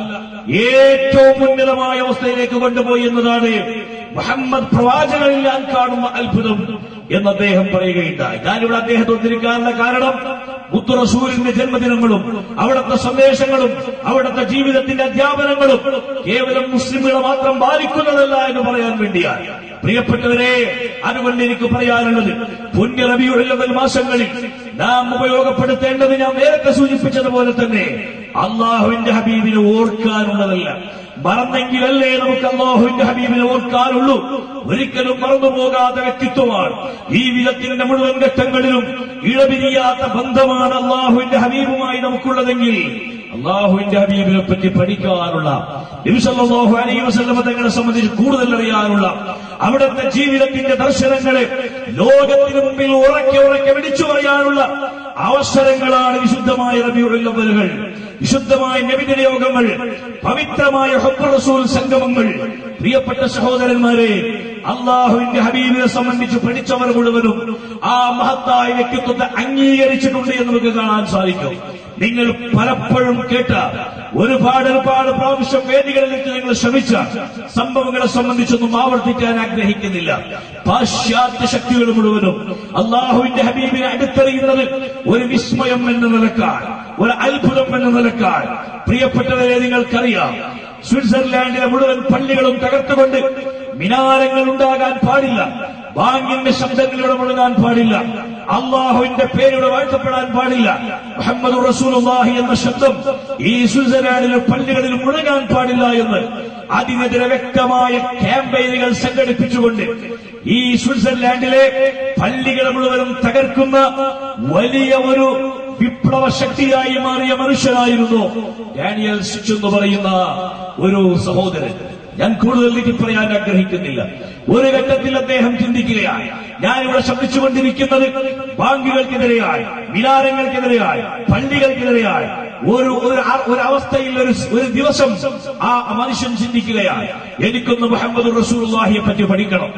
ഏറ്റവും ഉന്നതമായ അവസ്ഥയിലേക്ക് കൊണ്ടുപോയി എന്നതാണ് മുഹമ്മദ് പ്രവാചകനിൽ ഞാൻ കാണുന്ന അത്ഭുതം എന്ന് അദ്ദേഹം പറയുകയുണ്ടായി ഞാനിവിടെ അദ്ദേഹത്തെ ഒത്തിരിക്കാനുള്ള കാരണം മുത്തുറസൂരിന്റെ ജന്മദിനങ്ങളും അവിടുത്തെ സന്ദേശങ്ങളും അവിടുത്തെ ജീവിതത്തിന്റെ അധ്യാപനങ്ങളും കേവലം മുസ്ലിമുകളെ മാത്രം ബാധിക്കുന്നതല്ല എന്ന് പറയാൻ വേണ്ടിയാണ് പ്രിയപ്പെട്ടവരെ അതുകൊണ്ട് എനിക്ക് പറയാനുള്ളത് പുണ്യ റബിയുള്ള മാസങ്ങളിൽ നാം ഉപയോഗപ്പെടുത്തേണ്ടത് ഞാൻ നേരത്തെ സൂചിപ്പിച്ചതുപോലെ തന്നെ അള്ളാഹുവിന്റെ ഹബീബിനെ ഓർക്കാനുള്ളതല്ല മറന്നെങ്കിലല്ലേ നമുക്ക് അള്ളാഹുവിന്റെ ഹബീബിനെ ഓർക്കാനുള്ളൂ ഒരിക്കലും മറന്നുപോകാത്ത വ്യക്തിത്വമാണ് ഈ വിധത്തിന്റെ മുഴുവൻ ഘട്ടങ്ങളിലും ഇഴപിരിയാത്ത ബന്ധമാണ് അള്ളാഹുവിന്റെ ഹബീബുമായി നമുക്കുള്ളതെങ്കിൽ അള്ളാഹുവിന്റെ ഹബീബിനെ പറ്റി പഠിക്കാനുള്ള നബിസല്ലാഹു അലൈഹി വസല്ലമ തങ്ങളെ സംബന്ധിച്ച് കൂടുതൽ അറിയാനുള്ള അവിടുത്തെ ജീവിതത്തിന്റെ ദർശനങ്ങളെ ലോകത്തിന് മുമ്പിൽ ഉറക്കെ ഉറക്കെ വിളിച്ചു പറയാനുള്ള അവസരങ്ങളാണ് വിശുദ്ധമായ റബിയുള്ളവരുകൾ വിശുദ്ധമായ നബിദിന യോഗങ്ങൾ പവിത്രമായ ഹബ്ബ് റസൂൽ സംഗമങ്ങൾ പ്രിയപ്പെട്ട സഹോദരന്മാരെ അള്ളാഹുവിന്റെ ഹബീബിനെ സംബന്ധിച്ച് പഠിച്ചവർ മുഴുവനും ആ മഹത്തായ വ്യക്തിത്വത്തെ അംഗീകരിച്ചിട്ടുണ്ട് എന്ന് നമുക്ക് കാണാൻ സാധിക്കും നിങ്ങൾ പലപ്പോഴും കേട്ട ഒരുപാട് ഒരുപാട് പ്രാവശ്യം വേദികളിൽ വെച്ച് നിങ്ങൾ ശ്രമിച്ച സംഭവങ്ങളെ സംബന്ധിച്ചൊന്നും ആവർത്തിക്കാൻ ആഗ്രഹിക്കുന്നില്ല പാശ്ചാത്യ ശക്തികൾ മുഴുവനും അള്ളാഹുവിന്റെ ഹബീബിനെ അടുത്തെറിയുന്നത് ഒരു വിസ്മയം എന്ന നിലക്കാൾ ഒരു അത്ഭുതം എന്ന നിലക്കാൾ പ്രിയപ്പെട്ടവരെ നിങ്ങൾക്കറിയാം സ്വിറ്റ്സർലാൻഡിലെ മുഴുവൻ പള്ളികളും തകർത്തുകൊണ്ട് മിനാരങ്ങൾ ഉണ്ടാകാൻ പാടില്ല ബാങ്കിന്റെ ശബ്ദങ്ങളിലൂടെ മുഴങ്ങാൻ പാടില്ല അള്ളാഹുവിന്റെ പേരിലൂടെ വാഴ്ത്തപ്പെടാൻ പാടില്ല മുഹമ്മദ് റസൂലുള്ളാഹി എന്ന ശബ്ദം ഈ സ്വിറ്റ്സർലാൻഡിലെ പള്ളികളിൽ മുഴങ്ങാൻ പാടില്ല എന്ന് അതിനെതിരെ വ്യക്തമായ ക്യാമ്പയിനുകൾ സംഘടിപ്പിച്ചുകൊണ്ട് ഈ സ്വിറ്റ്സർലാൻഡിലെ പള്ളികളെ മുഴുവനും തകർക്കുന്ന വലിയ ഒരു വിപ്ലവ ശക്തിയായി മാറിയ മനുഷ്യനായിരുന്നു ഡാനിയൽ സിച്ച് എന്ന് പറയുന്ന ഒരു സഹോദരൻ ഞാൻ കൂടുതൽ ഇതിൽ പറയാൻ ആഗ്രഹിക്കുന്നില്ല ഒരു ഘട്ടത്തിൽ അദ്ദേഹം ചിന്തിക്കുകയാണ് ഞാനിവിടെ ശബ്ദിച്ചുകൊണ്ടിരിക്കുന്നത് ബാങ്കുകൾക്കെതിരെയായി മിനാരങ്ങൾക്കെതിരെയായി പള്ളികൾക്കെതിരെയായി ഒരു ഒരു ആ- ഒരു അവസ്ഥയിൽ ഒരു ഒരു ദിവസം ആ മനുഷ്യൻ ചിന്തിക്കുകയാണ് എനിക്കൊന്ന് മുഹമ്മദ് റസൂലുള്ളാഹിയെ പറ്റി പഠിക്കണം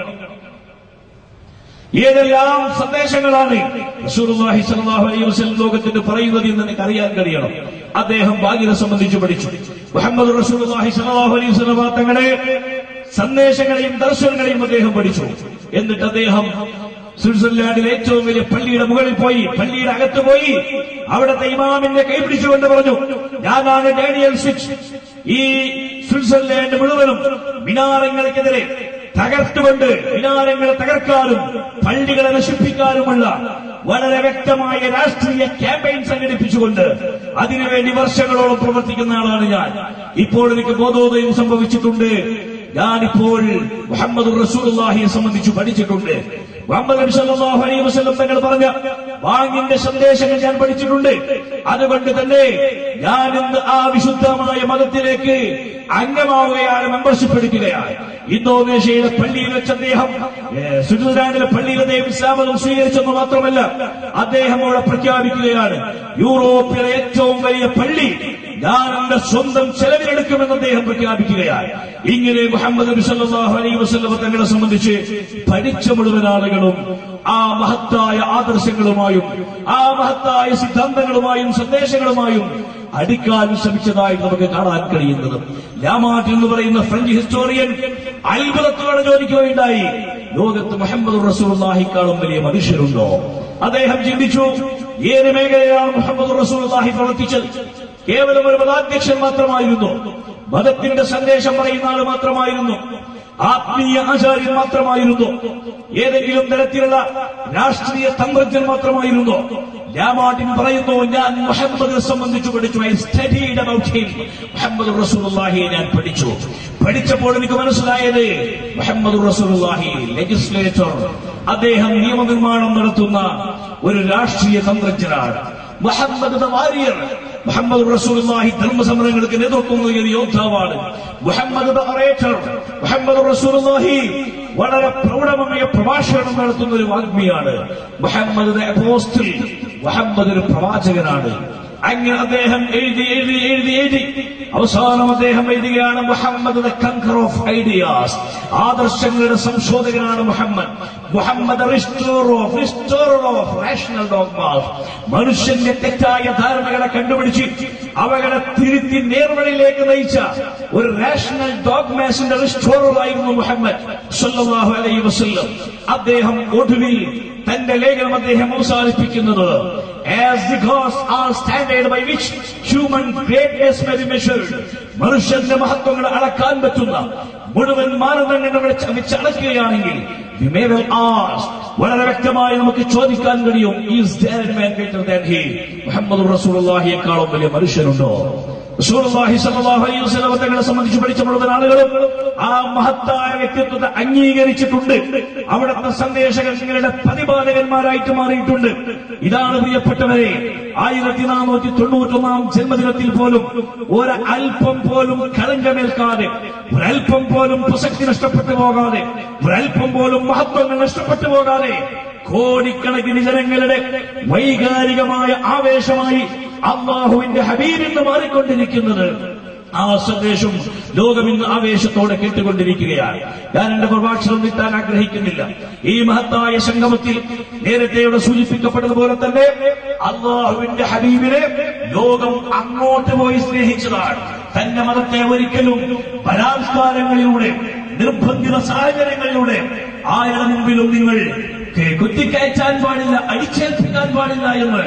ഏതെല്ലാം സന്ദേശങ്ങളാണ് റസൂലുള്ളാഹി സ്വല്ലല്ലാഹു അലൈഹി വസല്ലം ലോകത്തിന് പറയുന്നത് എന്ന് എനിക്ക് അറിയാൻ കഴിയണം അദ്ദേഹം ഭാഗ്യനെ സംബന്ധിച്ച് പഠിച്ചു മുഹമ്മദ് റസൂലുള്ളാഹി സ്വല്ലല്ലാഹു അലൈഹി വസല്ലം തങ്ങളെ സന്ദേശങ്ങളെയും ദർശനങ്ങളെയും അദ്ദേഹം പഠിച്ചു എന്നിട്ട് അദ്ദേഹം സ്വിറ്റ്സർലാൻഡിലെ ഏറ്റവും വലിയ പള്ളിയുടെ മുകളിൽ പോയി പള്ളിയുടെ അകത്ത് പോയി അവിടുത്തെ ഇമാമിന്റെ കൈ പിടിച്ചുകൊണ്ട് പറഞ്ഞു ഞാനാണ് ഡാനിയൽ സ്വിച്ച് ഈ സ്വിറ്റ്സർലാൻഡ് മുഴുവനും മിനാരങ്ങൾക്കെതിരെ തകർത്തുകൊണ്ട് മിനാരങ്ങളെ തകർക്കാനും പള്ളികളെ നശിപ്പിക്കാനുമുള്ള വളരെ വ്യക്തമായ രാഷ്ട്രീയ ക്യാമ്പയിൻ സംഘടിപ്പിച്ചുകൊണ്ട് അതിനുവേണ്ടി വർഷങ്ങളോളം പ്രവർത്തിക്കുന്ന ആളാണ് ഞാൻ ഇപ്പോൾ എനിക്ക് ബോധോദയം സംഭവിച്ചിട്ടുണ്ട് ഞാനിപ്പോൾ മുഹമ്മദ് റസൂലുള്ളാഹിയെ സംബന്ധിച്ച് പഠിച്ചിട്ടുണ്ട് മുഹമ്മദ് നബി സല്ലല്ലാഹു അലൈഹി വസല്ലം തങ്ങൾ പറഞ്ഞ വാങ്ങിന്റെ സന്ദേശങ്ങൾ ഞാൻ പഠിച്ചിട്ടുണ്ട് അതുകൊണ്ട് തന്നെ ഞാൻ ഇന്ന് ആ വിശുദ്ധമായ മതത്തിലേക്ക് അംഗമാവുകയാണ് മെമ്പർഷിപ്പ് എടുക്കുകയാണ് ഇന്തോനേഷ്യയിലെ പള്ളിയിൽ വെച്ച് അദ്ദേഹം ഏഹ്, സ്വിറ്റ്സർലാൻഡിലെ പള്ളിയിൽ അദ്ദേഹം ഇസ്ലാമതം സ്വീകരിച്ചെന്ന് മാത്രമല്ല അദ്ദേഹം അവിടെ പ്രഖ്യാപിക്കുകയാണ് യൂറോപ്പിലെ ഏറ്റവും വലിയ പള്ളി ഞാൻ എന്റെ സ്വന്തം ചെലവിലെടുക്കുമെന്ന് അദ്ദേഹം പ്രഖ്യാപിക്കുകയാണ് ഇങ്ങനെ മുഹമ്മദ് നബി സല്ലല്ലാഹു അലൈഹി വസല്ലം തങ്ങളെ സംബന്ധിച്ച് പഠിച്ച മുഴുവൻ ആളുകളും ആ മഹത്തായ ആദർശങ്ങളുമായും ആ മഹത്തായ സിദ്ധാന്തങ്ങളുമായും സന്ദേശങ്ങളുമായും അടിക്കാൻ ശ്രമിച്ചതായി നമുക്ക് കാണാൻ കഴിയുന്നത് ലാമാർട്ട് എന്ന് പറയുന്ന ഫ്രഞ്ച് ഹിസ്റ്റോറിയൻ അത്ഭുതത്തോടെ ചോദിക്കുകയുണ്ടായി ലോകത്ത് മുഹമ്മദ് റസൂലുള്ളാഹിക്കാളും വലിയ മനുഷ്യരുണ്ടോ അദ്ദേഹം ചിന്തിച്ചു ഏത് മേഖലയാണ് മുഹമ്മദ് റസൂലുള്ളാഹി പ്രവർത്തിച്ചത് കേവലം ഒരു മതാധ്യക്ഷൻ മാത്രമായിരുന്നു മതത്തിന്റെ സന്ദേശം പറയുന്ന ആൾ മാത്രമായിരുന്നു ആത്മീയ ആചാര്യൻ മാത്രമായിരുന്നു ഏതെങ്കിലും തരത്തിലുള്ള രാഷ്ട്രീയ തന്ത്രജ്ഞൻ മാത്രമായിരുന്നു ലാമാർട്ടിൻ പറയുന്നു ഞാൻ മുഹമ്മദിനെ സംബന്ധിച്ച് പഠിച്ചു I studied about him Muhammad റസൂലുള്ളാഹിയെ ഞാൻ പഠിച്ചു പഠിച്ചപ്പോൾ എനിക്ക് മനസ്സിലായത് മുഹമ്മദ് റസൂലുള്ളാഹി ലെജിസ്ലേറ്റർ അദ്ദേഹം നിയമനിർമ്മാണം നടത്തുന്ന ഒരു രാഷ്ട്രീയ തന്ത്രജ്ഞനാണ് മുഹമ്മദ് ദ വാരിയർ മുഹമ്മദ് റസൂലുള്ളാഹി ധർമ്മസമരങ്ങൾക്ക് നേതൃത്വം നൽകിയ ഒരു യോദ്ധാവാണ് മുഹമ്മദ് ദ ഒറേറ്റർ മുഹമ്മദ് റസൂലുള്ളാഹി വളരെ പ്രൗഢമായ പ്രഭാഷണം നടത്തുന്ന ഒരു വാഗ്മിയാണ് മുഹമ്മദ് ദ അപ്പോസ്റ്റൽ മുഹമ്മദ് ഒരു പ്രവാചകനാണ് അങ്ങനെ അദ്ദേഹം എഴുതി എഴുതി എഴുതി എഴുതി അവസാനം അദ്ദേഹം എഴുതുകയാണ് Muhammad the conqueror of ideas ആദർശങ്ങളുടെ സംശോധകനാണ് Muhammad Muhammad restorer of restorer of rational dogmas മനുഷ്യന്റെ തെറ്റായ ധാരണകളെ കണ്ടുപിടിച്ച് അവകളെ തിരുത്തി നേർവഴിയിലേക്ക് നയിച്ച ഒരു റാഷണൽ ഡോഗ്മാസിന്റെ റിസ്റ്റോറായിരുന്നു മുഹമ്മദ് സല്ലല്ലാഹു അലൈഹി വസല്ലം അദ്ദേഹം ഒടുവിൽ തന്റെ ലേഖനം അദ്ദേഹം അവസാനിപ്പിക്കുന്നത് as the gods are standard by which human greatness may be measured മനുഷ്യന്റെ മഹത്വങ്ങൾ അളക്കാൻ പറ്റുന്ന മുഴുവൻ മാനദണ്ഡങ്ങൾ വെച്ച് വെച്ച് അളക്കുകയാണെങ്കിൽ we may well ask, വളരെ വ്യക്തമായി നമുക്ക് ചോദിക്കാൻ കഴിയും is there a man greater than he Muhammad റസൂലുള്ളാഹിയെക്കാളും വലിയ മനുഷ്യനുണ്ടോ റസൂലുള്ളാഹി സ്വല്ലല്ലാഹു അലൈഹി വസല്ലം തങ്ങളെ സംബന്ധിച്ച് പഠിച്ച മുഴുവൻ ആളുകളും ആ മഹത്തായ വ്യക്തിത്വത്തെ അംഗീകരിച്ചിട്ടുണ്ട് അവിടുത്തെ സന്ദേശകങ്ങളുടെ പ്രതിപാദകന്മാരായിട്ട് മാറിയിട്ടുണ്ട് ഇതാണ് പ്രിയപ്പെട്ടവരെ ആയിരത്തി നാനൂറ്റി തൊണ്ണൂറ്റൊന്നാം ജന്മദിനത്തിൽ പോലും ഒരു അല്പം പോലും കളങ്കമേൽക്കാതെ ഒരല്പം പോലും പ്രസക്തി നഷ്ടപ്പെട്ടു പോകാതെ ഒരല്പം പോലും മഹത്വങ്ങൾ നഷ്ടപ്പെട്ടു പോകാതെ കോടിക്കണക്കിന് ജനങ്ങളുടെ വൈകാരികമായ ആവേശമായി അള്ളാഹുവിന്റെ ഹബീബിന്ന് മാറിക്കൊണ്ടിരിക്കുന്നത് ആ സന്ദേശം ലോകം ഇന്ന് ആവേശത്തോടെ കേട്ടുകൊണ്ടിരിക്കുകയാണ് ഞാൻ എന്റെ പ്രഭാഷണം നീട്ടാൻ ആഗ്രഹിക്കുന്നില്ല ഈ മഹത്തായ സംഗമത്തിൽ നേരത്തെ ഇവിടെ സൂചിപ്പിക്കപ്പെട്ടതുപോലെ തന്നെ അള്ളാഹുവിന്റെ ഹബീബിനെ ലോകം അങ്ങോട്ട് പോയി സ്നേഹിച്ചതാണ് തന്റെ മതത്തെ ഒരിക്കലും ബലാത്കാരങ്ങളിലൂടെ നിർബന്ധിത സാഹചര്യങ്ങളിലൂടെ ആരുടെ മുമ്പിലും നിങ്ങൾ കുത്തിക്കയറ്റാൻ പാടില്ല അടിച്ചേൽപ്പിക്കാൻ പാടില്ല എന്ന്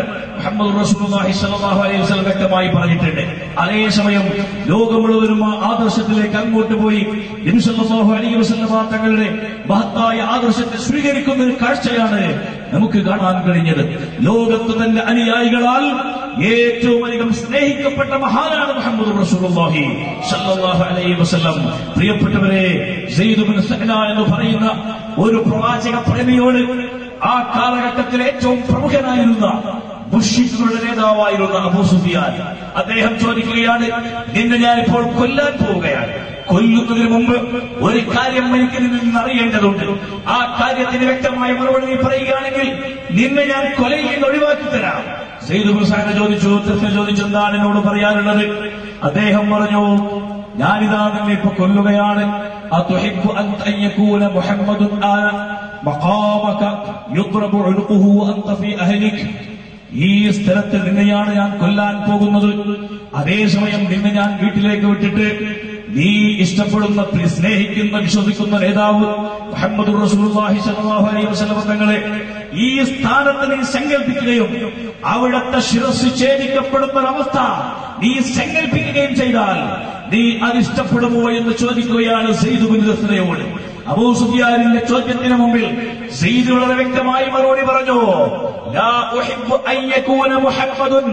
മുഹമ്മദ് റസൂലുള്ളാഹി സ്വല്ലല്ലാഹു അലൈഹി വസല്ലം വ്യക്തമായി പറഞ്ഞിട്ടുണ്ട് അതേസമയം ലോകം മുഴുവനും ആ ആദർശത്തിലേക്ക് അങ്ങോട്ട് പോയി നബി സല്ലല്ലാഹു അലൈഹി വസല്ലം തങ്ങളുടെ മഹത്തായ ആദർശത്തെ സ്വീകരിക്കുന്ന ഒരു കാഴ്ചയാണ് നമുക്ക് കാണാൻ കഴിഞ്ഞത് ലോകത്ത് തന്നെ അനുയായികളാൽ ഏറ്റവും അധികം സ്നേഹിക്കപ്പെട്ട മഹാനാണ് മുഹമ്മദ് റസൂലുള്ളാഹി സല്ലല്ലാഹു അലൈഹി വസല്ലം പ്രിയപ്പെട്ടവരെ സെയ്ദ് ബിൻ സഹ്ല എന്ന് പറയുന്ന ഒരു പ്രവാചക പ്രേമിയോട് ആ കാലഘട്ടത്തിൽ ഏറ്റവും പ്രമുഖനായിരുന്ന മുഷിക്കുകളുടെ നേതാവായിരുന്ന അബൂ സുഫിയാൻ അദ്ദേഹം ചോദിക്കുകയാണ് നിന്നെ ഞാൻ ഇപ്പോൾ കൊല്ലാൻ പോവുകയാണ് കൊല്ലുന്നതിന് മുമ്പ് ഒരു കാര്യം എനിക്ക് നിന്നിൽ നിന്ന് അറിയേണ്ടതുണ്ട് ആ കാര്യത്തിന് വ്യക്തമായ മറുപടി നീ പറയുകയാണെങ്കിൽ നിന്നെ ഞാൻ കൊലയിൽ നിന്ന് ഒഴിവാക്കി തരാം സെയ്ദ് ഹുസാന ചോദിച്ചു തീർച്ച ചോദിച്ചു എന്താണ് എന്നോട് പറയാനുള്ളത് അദ്ദേഹം പറഞ്ഞു ഞാനിതാ നിന്നെ ഇപ്പൊ കൊല്ലുകയാണ് അതുഹിബ്ബു അൻ തയ്യകൂന മുഹമ്മദുൻ ആന മഖാമക യുദ്റബു ഉനുഖുഹു വഅൻത ഫീ അഹ്ലിക് ഈ സ്ഥലത്ത് നിന്നെയാണ് ഞാൻ കൊല്ലാൻ പോകുന്നത് അതേസമയം നിന്നെ ഞാൻ വീട്ടിലേക്ക് വിട്ടിട്ട് നീ ഇഷ്ടപ്പെടുന്ന പ്രി- സ്നേഹിക്കുന്ന വിശ്വസിക്കുന്ന നേതാവ് മുഹമ്മദ് റസൂലുള്ളാഹി സ്വല്ലല്ലാഹു അലൈഹി വസല്ലം തങ്ങളെ ഈ സ്ഥാനത്ത് നീ സങ്കല്പിക്കുകയും അവിടുത്തെ ശിരസ് ഛേദിക്കപ്പെടുന്ന ഒരവസ്ഥ നീ സങ്കല്പിക്കുകയും ചെയ്താൽ നീ അത് ഇഷ്ടപ്പെടുമോ എന്ന് ചോദിക്കുകയാണ് സെയ്ദ് ബിൻ റസൂലയോട് അബൂ സുഫിയാനിന്റെ ചോദ്യത്തിന് മുമ്പിൽ സെയ്ദ് വളരെ വ്യക്തമായി മറുപടി പറഞ്ഞു ലാ ഉഹിബ്ബു അൻ യകൂന മുഹമ്മദുൻ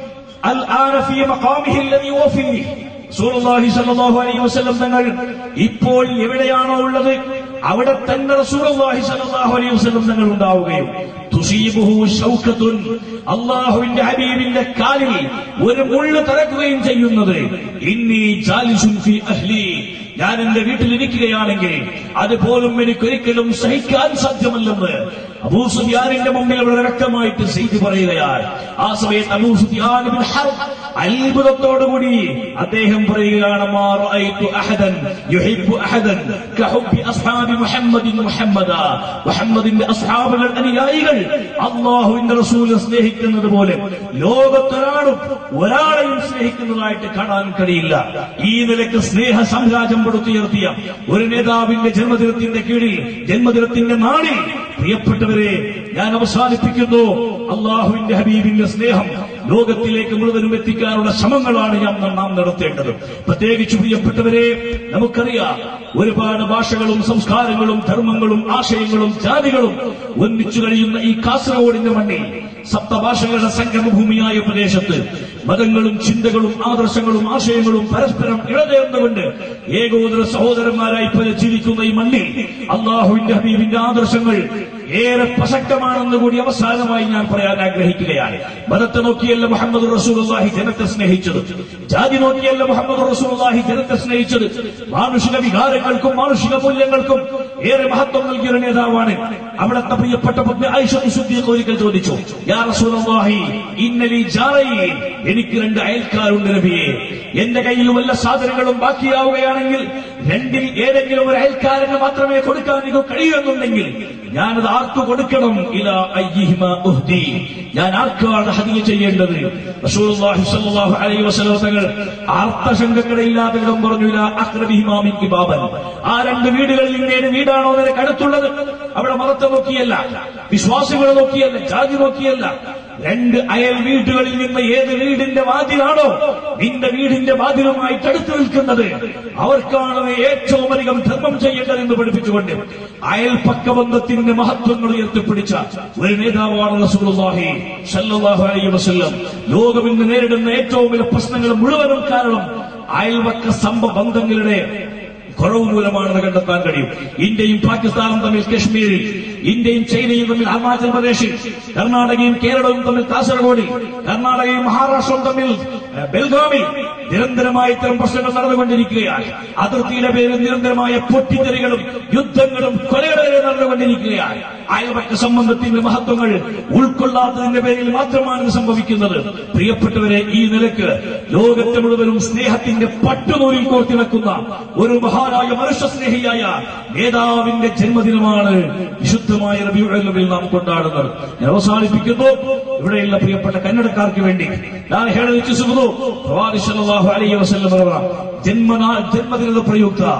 الآن في مقامه الذي هو فيه റസൂലുള്ളാഹി സ്വല്ലല്ലാഹു അലൈഹി വസല്ലം തങ്ങൾ ഇപ്പോൾ എവിടെയാണോ ഉള്ളത് അവിടെ തന്നെ റസൂലുള്ളാഹി സ്വല്ലല്ലാഹു അലൈഹി വസല്ലം തങ്ങൾ ഉണ്ടാവുകയും തുസീബുഹു ഷൗക്കത്തുൻ അള്ളാഹുവിന്റെ ഹബീബിന്റെ കാലിൽ ഒരു മുള്ള് തറക്കുകയും ചെയ്യുന്നത് ഇന്നി ജാലിസുൻ ഫി അഹ്ലി ഞാൻ എന്റെ വീട്ടിൽ ഇരിക്കുകയാണെങ്കിൽ അതുപോലും എനിക്കൊരിക്കലും സഹിക്കാൻ സാധ്യമല്ലെന്ന് അബൂ സുഫിയാനിന്റെ മുമ്പിൽ വളരെ വ്യക്തമായിട്ട് ചെയ്തി പറയുകയാണ് ആ സമയത്ത് അബൂ സുഫിയാൻ ബിൻ ഹർബ് അത്ഭുതത്തോടുകൂടി അദ്ദേഹം പറയുകയാണ് മാ റഅയ്തു അഹദൻ യുഹിബ്ബു അഹദൻ കഹുബ്ബി അസ്ഹാബി മുഹമ്മദിൻ മുഹമ്മദ മുഹമ്മദിന്റെ അസ്ഹാബുകൾ അനുയായികൾ അള്ളാഹുവിന്റെ റസൂലിനെ സ്നേഹിക്കുന്നത് പോലെ ലോകത്തൊരാളും ഒരാളെയും സ്നേഹിക്കുന്നതായിട്ട് കാണാൻ കഴിയില്ല ഈ നിലയ്ക്ക് സ്നേഹ സാമ്രാജ്യം പടുത്തുയർത്തിയ ഒരു നേതാവിന്റെ ജന്മദിനത്തിന്റെ കീഴിൽ ജന്മദിനത്തിന്റെ നാളിൽ പ്രിയപ്പെട്ടവരെ ഞാൻ അവസാനിപ്പിക്കുന്നു അള്ളാഹുവിന്റെ ഹബീബിന്റെ സ്നേഹം ലോകത്തിലേക്ക് മുഴുവനും എത്തിക്കാനുള്ള ശ്രമങ്ങളാണ് ഞാൻ നാം നടത്തേണ്ടത് പ്രത്യേകിച്ച് പ്രിയപ്പെട്ടവരെ നമുക്കറിയാം ഒരുപാട് ഭാഷകളും സംസ്കാരങ്ങളും ധർമ്മങ്ങളും ആശയങ്ങളും ജാതികളും ഒന്നിച്ചു കഴിയുന്ന ഈ കാസർഗോഡിന്റെ മണ്ണിൽ സപ്തഭാഷകളുടെ സംഗമഭൂമിയായ പ്രദേശത്ത് മതങ്ങളും ചിന്തകളും ആദർശങ്ങളും ആശയങ്ങളും പരസ്പരം ഇഴചേർന്നുകൊണ്ട് ഏകോദര സഹോദരന്മാരായി പല ജീവിക്കുന്ന ഈ മണ്ണിൽ അള്ളാഹുവിന്റെ ഹബീബിന്റെ ആദർശങ്ങൾ ഏറെ പ്രസക്തമാണെന്ന് കൂടി അവസാനമായി ഞാൻ പറയാൻ ആഗ്രഹിക്കുകയാണ് മതത്തെ നോക്കിയല്ല മുഹമ്മദ് റസൂലുള്ളാഹി ജനത്തെ സ്നേഹിച്ചത് ജാതി നോക്കിയല്ല മുഹമ്മദ് റസൂലുള്ളാഹി ജനത്തെ സ്നേഹിച്ചത് മാനുഷിക വികാരങ്ങൾക്കും മാനുഷിക മൂല്യങ്ങൾക്കും ഏറെ മഹത്വം നൽകിയ ഒരു നേതാവാണ് അവിടുത്തെ പ്രിയപ്പെട്ട പുണ്യ ആയിഷ സുദ്ദീഖ് ഒരിക്കൽ ചോദിച്ചു യാ റസൂലുള്ളാഹി ഇന്നലി ജാറയിൽ എനിക്ക് രണ്ട് അയൽക്കാരുണ്ട് നബിയെ എന്റെ കയ്യിൽ വല്ല സാധനങ്ങളും ബാക്കിയാവുകയാണെങ്കിൽ രണ്ടിൽ ഏതെങ്കിലും ഒരു അയൽക്കാരന് മാത്രമേ കൊടുക്കാൻ എനിക്ക് കഴിയുന്നുണ്ടെങ്കിൽ ഞാനത് ആർക്കു കൊടുക്കണം ഇല അയ്യിഹിമ ഉഹ്ദി ഞാൻ ആർക്കാണ് ഹദിയ ചെയ്യേണ്ടത് റസൂലുള്ളാഹി സ്വല്ലല്ലാഹു അലൈഹി വസല്ലം തങ്ങൾ അർത്ഥശങ്കക്കടയില്ലാതെ ഇടം പറഞ്ഞു ഇല അഖ്റബിഹിമാ മിൻകി ബാബൻ ആ രണ്ട് വീടുകളിൽ നിന്ന് ഏത് വീടാണോ നിനക്ക് അടുത്തുള്ളത് അവിടെ മതത്തെ നോക്കിയല്ല വിശ്വാസികളെ നോക്കിയല്ല ജാതി നോക്കിയല്ല രണ്ട് അയൽ വീടുകളിൽ നിന്ന് ഏത് വീടിന്റെ വാതിലാണോ നിന്റെ വീടിന്റെ വാതിലുമായിട്ട് അടുത്ത് നിൽക്കുന്നത് അവർക്കാണ് നീ ഏറ്റവും അധികം ധർമ്മം ചെയ്യേണ്ടതെന്ന് പഠിപ്പിച്ചുകൊണ്ട് അയൽപക്ക ബന്ധത്തിന്റെ മഹത്വങ്ങൾ ഉയർത്തിപ്പിടിച്ച ഒരു നേതാവാണ് റസൂലുള്ളാഹി സല്ലല്ലാഹു അലൈഹി വസല്ലം ലോകം ഇന്ന് നേരിടുന്ന ഏറ്റവും വലിയ പ്രശ്നങ്ങൾ മുഴുവനും കാരണം അയൽപക്ക സംഭവ ബന്ധങ്ങളുടെ കുറവ് മൂലമാണെന്ന് കണ്ടെത്താൻ കഴിയും ഇന്ത്യയും പാകിസ്ഥാനും തമ്മിൽ കശ്മീരിൽ ഇന്ത്യയും ചൈനയും തമ്മിൽ അരുണാചൽ പ്രദേശിൽ കർണാടകയും കേരളവും തമ്മിൽ കാസർഗോഡിൽ കർണാടകയും മഹാരാഷ്ട്രവും തമ്മിൽ ഏഹ്, ബെൽഗാമിൽ നിരന്തരമായ ഇത്തരം പ്രശ്നങ്ങൾ നടന്നുകൊണ്ടിരിക്കുകയാണ് അതിർത്തിയുടെ പേരിൽ നിരന്തരമായ പൊട്ടിത്തെറികളും യുദ്ധങ്ങളും കൊലകളും നടന്നുകൊണ്ടിരിക്കുകയാണ് അയൽപക്ക സംബന്ധത്തിന്റെ മഹത്വങ്ങൾ ഉൾക്കൊള്ളാത്തതിന്റെ പേരിൽ മാത്രമാണ് ഇത് സംഭവിക്കുന്നത് പ്രിയപ്പെട്ടവരെ ഈ നിലക്ക് ലോകത്തെ മുഴുവനും സ്നേഹത്തിന്റെ പട്ടുനൂലിൽ കോർത്തിണക്കുന്ന ഒരു മഹാനായ മനുഷ്യസ്നേഹിയായ നേതാവിന്റെ ജന്മദിനമാണ് വിശുദ്ധമായ റബിയുൽ നാം കൊണ്ടാടുന്നത് ഞാൻ അവസാനിപ്പിക്കുന്നു ഇവിടെയുള്ള പ്രിയപ്പെട്ട കന്നഡക്കാർക്ക് വേണ്ടി ഞാൻ ಹೇಳಲಿಚ್ಛಿಸುವುದು ಪ್ರವಾದಿ ಸಲ್ಲಲ್ಲಾಹು ಅಲೈಹಿ ವಸಲ್ಲಂ ಅವರ ಜನ್ಮನ ಜನ್ಮದಿನದ ಪ್ರಯುಕ್ತ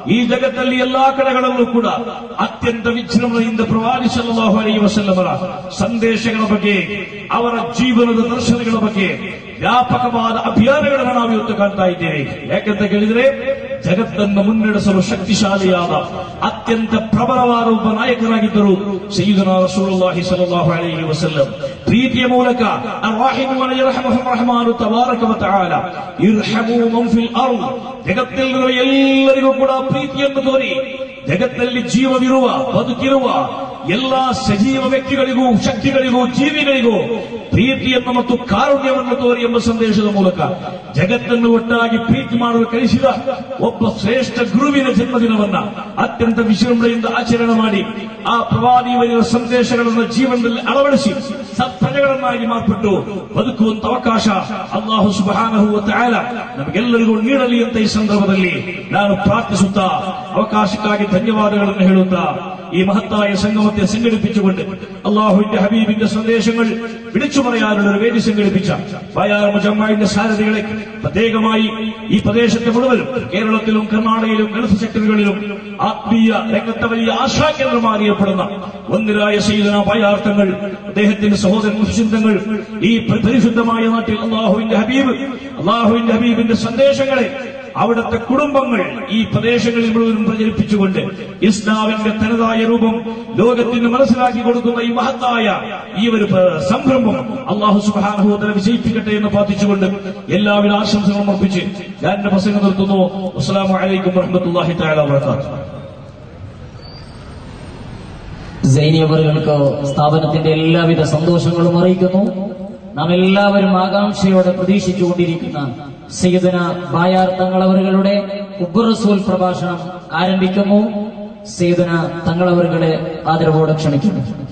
ಈ ಜಗತ್ತಲ್ಲಿ ಎಲ್ಲಾ ಕಡೆಗಳಲ್ಲೂ ಕೂಡ ಅತ್ಯಂತ ವಿಜೃಂಭಣೆಯಿಂದ ಪ್ರವಾದಿ ಸಲ್ಲಲ್ಲಾಹು ಅಲೈಹಿ ವಸಲ್ಲಮರ ಸಂದೇಶಗಳ ಬಗ್ಗೆ ಅವರ ಜೀವನದ ದರ್ಶನಗಳ ಬಗ್ಗೆ ವ್ಯಾಪಕವಾದ ಅಭಿಯಾನಗಳನ್ನು ನಾವು ಇವತ್ತು ಕಾಣ್ತಾ ಇದ್ದೇವೆ ಯಾಕೆಂತ ಕೇಳಿದ್ರೆ ಜಗತ್ತನ್ನು ಮುನ್ನಡೆಸಲು ಶಕ್ತಿಶಾಲಿಯಾದ ಅತ್ಯಂತ ಪ್ರಬಲವಾದ ಒಬ್ಬ ನಾಯಕರಾಗಿದ್ದರು ಸೈಯುದನ ರಸೂಲುಲ್ಲಾಹಿ ಸಲ್ಲಲ್ಲಾಹು ಅಲೈಹಿ ವಸಲ್ಲಂ ಪ್ರೀತಿಯ ಮೂಲಕ ಅರ್ವಾಹಿಮುನ ಯರ್ಹಮುಹುರ್ ರಹಮಾನು ತಬಾರಕ ವ ತಆಲ ಇರ್ಹಮು ಮನ್ ಫಿಲ್ ಅರ್ದ್ ಜಗತ್ತಲ್ಲಿರುವ ಎಲ್ಲರಿಗೂ ಕೂಡ ಪ್ರೀತಿಯನ್ನು ತೋರಿ ಜಗತ್ತಲ್ಲಿ ಜೀವವಿರುವ ಬದುಕಿರುವ ಎಲ್ಲಾ ಸಜೀವ ವ್ಯಕ್ತಿಗಳಿಗೂ ಶಕ್ತಿಗಳಿಗೂ ಜೀವಿಗಳಿಗೂ ಪ್ರೀತಿಯನ್ನು ಮತ್ತು ಕಾರುಣ್ಯವನ್ನು ತೋರಿ ಎಂಬ ಸಂದೇಶದ ಮೂಲಕ ಜಗತ್ತನ್ನು ಒಟ್ಟಾಗಿ ಪ್ರೀತಿ ಮಾಡಲು ಕಲಿಸಿದ ಒಬ್ಬ ಶ್ರೇಷ್ಠ ಗುರುವಿನ ಜನ್ಮದಿನವನ್ನ ಅತ್ಯಂತ ವಿಜೃಂಭಣೆಯಿಂದ ಆಚರಣೆ ಮಾಡಿ ಆ ಪ್ರವಾದಿಯವರ ಸಂದೇಶಗಳನ್ನು ಜೀವನದಲ್ಲಿ ಅಳವಡಿಸಿ ಸತ್ಪ್ರಜೆಗಳನ್ನಾಗಿ ಮಾರ್ಪಟ್ಟು ಬದುಕುವಂತ ಅವಕಾಶ ಅಲ್ಲಾಹು ಸುಬಹಾನಹು ವ ತಆಲ ನಮಗೆಲ್ಲರಿಗೂ ನೀಡಲಿ ಅಂತ ಈ ಸಂದರ್ಭದಲ್ಲಿ ನಾನು ಪ್ರಾರ್ಥಿಸುತ್ತಾ ಅವಕಾಶಕ್ಕಾಗಿ ಧನ್ಯವಾದಗಳನ್ನು ಹೇಳುತ್ತಾ ഈ മഹത്തായ സംഗമത്തെ സംഘടിപ്പിച്ചുകൊണ്ട് അള്ളാഹുവിന്റെ ഹബീബിന്റെ സന്ദേശങ്ങൾ വിളിച്ചു പറയാനുള്ള ഒരു വേദി സംഘടിപ്പിച്ച വയാർ മുജമ്മായിന്റെ സാരഥികളെ പ്രത്യേകമായി ഈ പ്രദേശത്തെ മുഴുവനും കേരളത്തിലും കർണാടകയിലും ഗൾഫ് സെക്ടറുകളിലും ആത്മീയ രംഗത്തെ വലിയ ആശാകേന്ദ്രമായി അറിയപ്പെടുന്ന ഒന്നിരായ സീതന പയാർത്ഥങ്ങൾ അദ്ദേഹത്തിന്റെ സഹോദരൻ മുസ്ലിന്തങ്ങൾ ഈ പരിശുദ്ധമായ നാട്ടിൽ അള്ളാഹുവിന്റെ ഹബീബ് അള്ളാഹുവിന്റെ ഹബീബിന്റെ സന്ദേശങ്ങളെ അവിടുത്തെ കുടുംബങ്ങൾ ഈ പ്രദേശങ്ങളിൽ മുഴുവൻ പ്രചരിപ്പിച്ചുകൊണ്ട് ഇസ്ലാമിന്റെ തനതായ രൂപം ലോകത്തിന് മനസ്സിലാക്കി കൊടുക്കുന്ന ഈ മഹത്തായ ഈ ഒരു പ്ര- സംരംഭം അള്ളാഹു സുബാനുഭവത്തിനെ വിജയിപ്പിക്കട്ടെ എന്ന് പ്രാർത്ഥിച്ചുകൊണ്ട് എല്ലാവിധ ആശംസകളും അർപ്പിച്ച് ഞാൻ എന്റെ പ്രസംഗം നിർത്തുന്നു അസ്സലാമു അലൈക്കും വറഹ്മത്തുള്ളാഹി തആല വബറകാതുഹു സൈനിയവറുകൾക്ക് സ്ഥാപനത്തിന്റെ എല്ലാവിധ സന്തോഷങ്ങളും അറിയിക്കുന്നു നാം എല്ലാവരും ആകാംക്ഷയോടെ പ്രതീക്ഷിച്ചുകൊണ്ടിരിക്കുന്ന സയ്യിദന ബായാർ തങ്ങളവറുകളുടെ ഉബ്ബുറസൂൽ പ്രഭാഷണം ആരംഭിക്കുന്നു സയ്യിദന തങ്ങളവറുകളെ ആദരവോടെ ക്ഷണിക്കുന്നു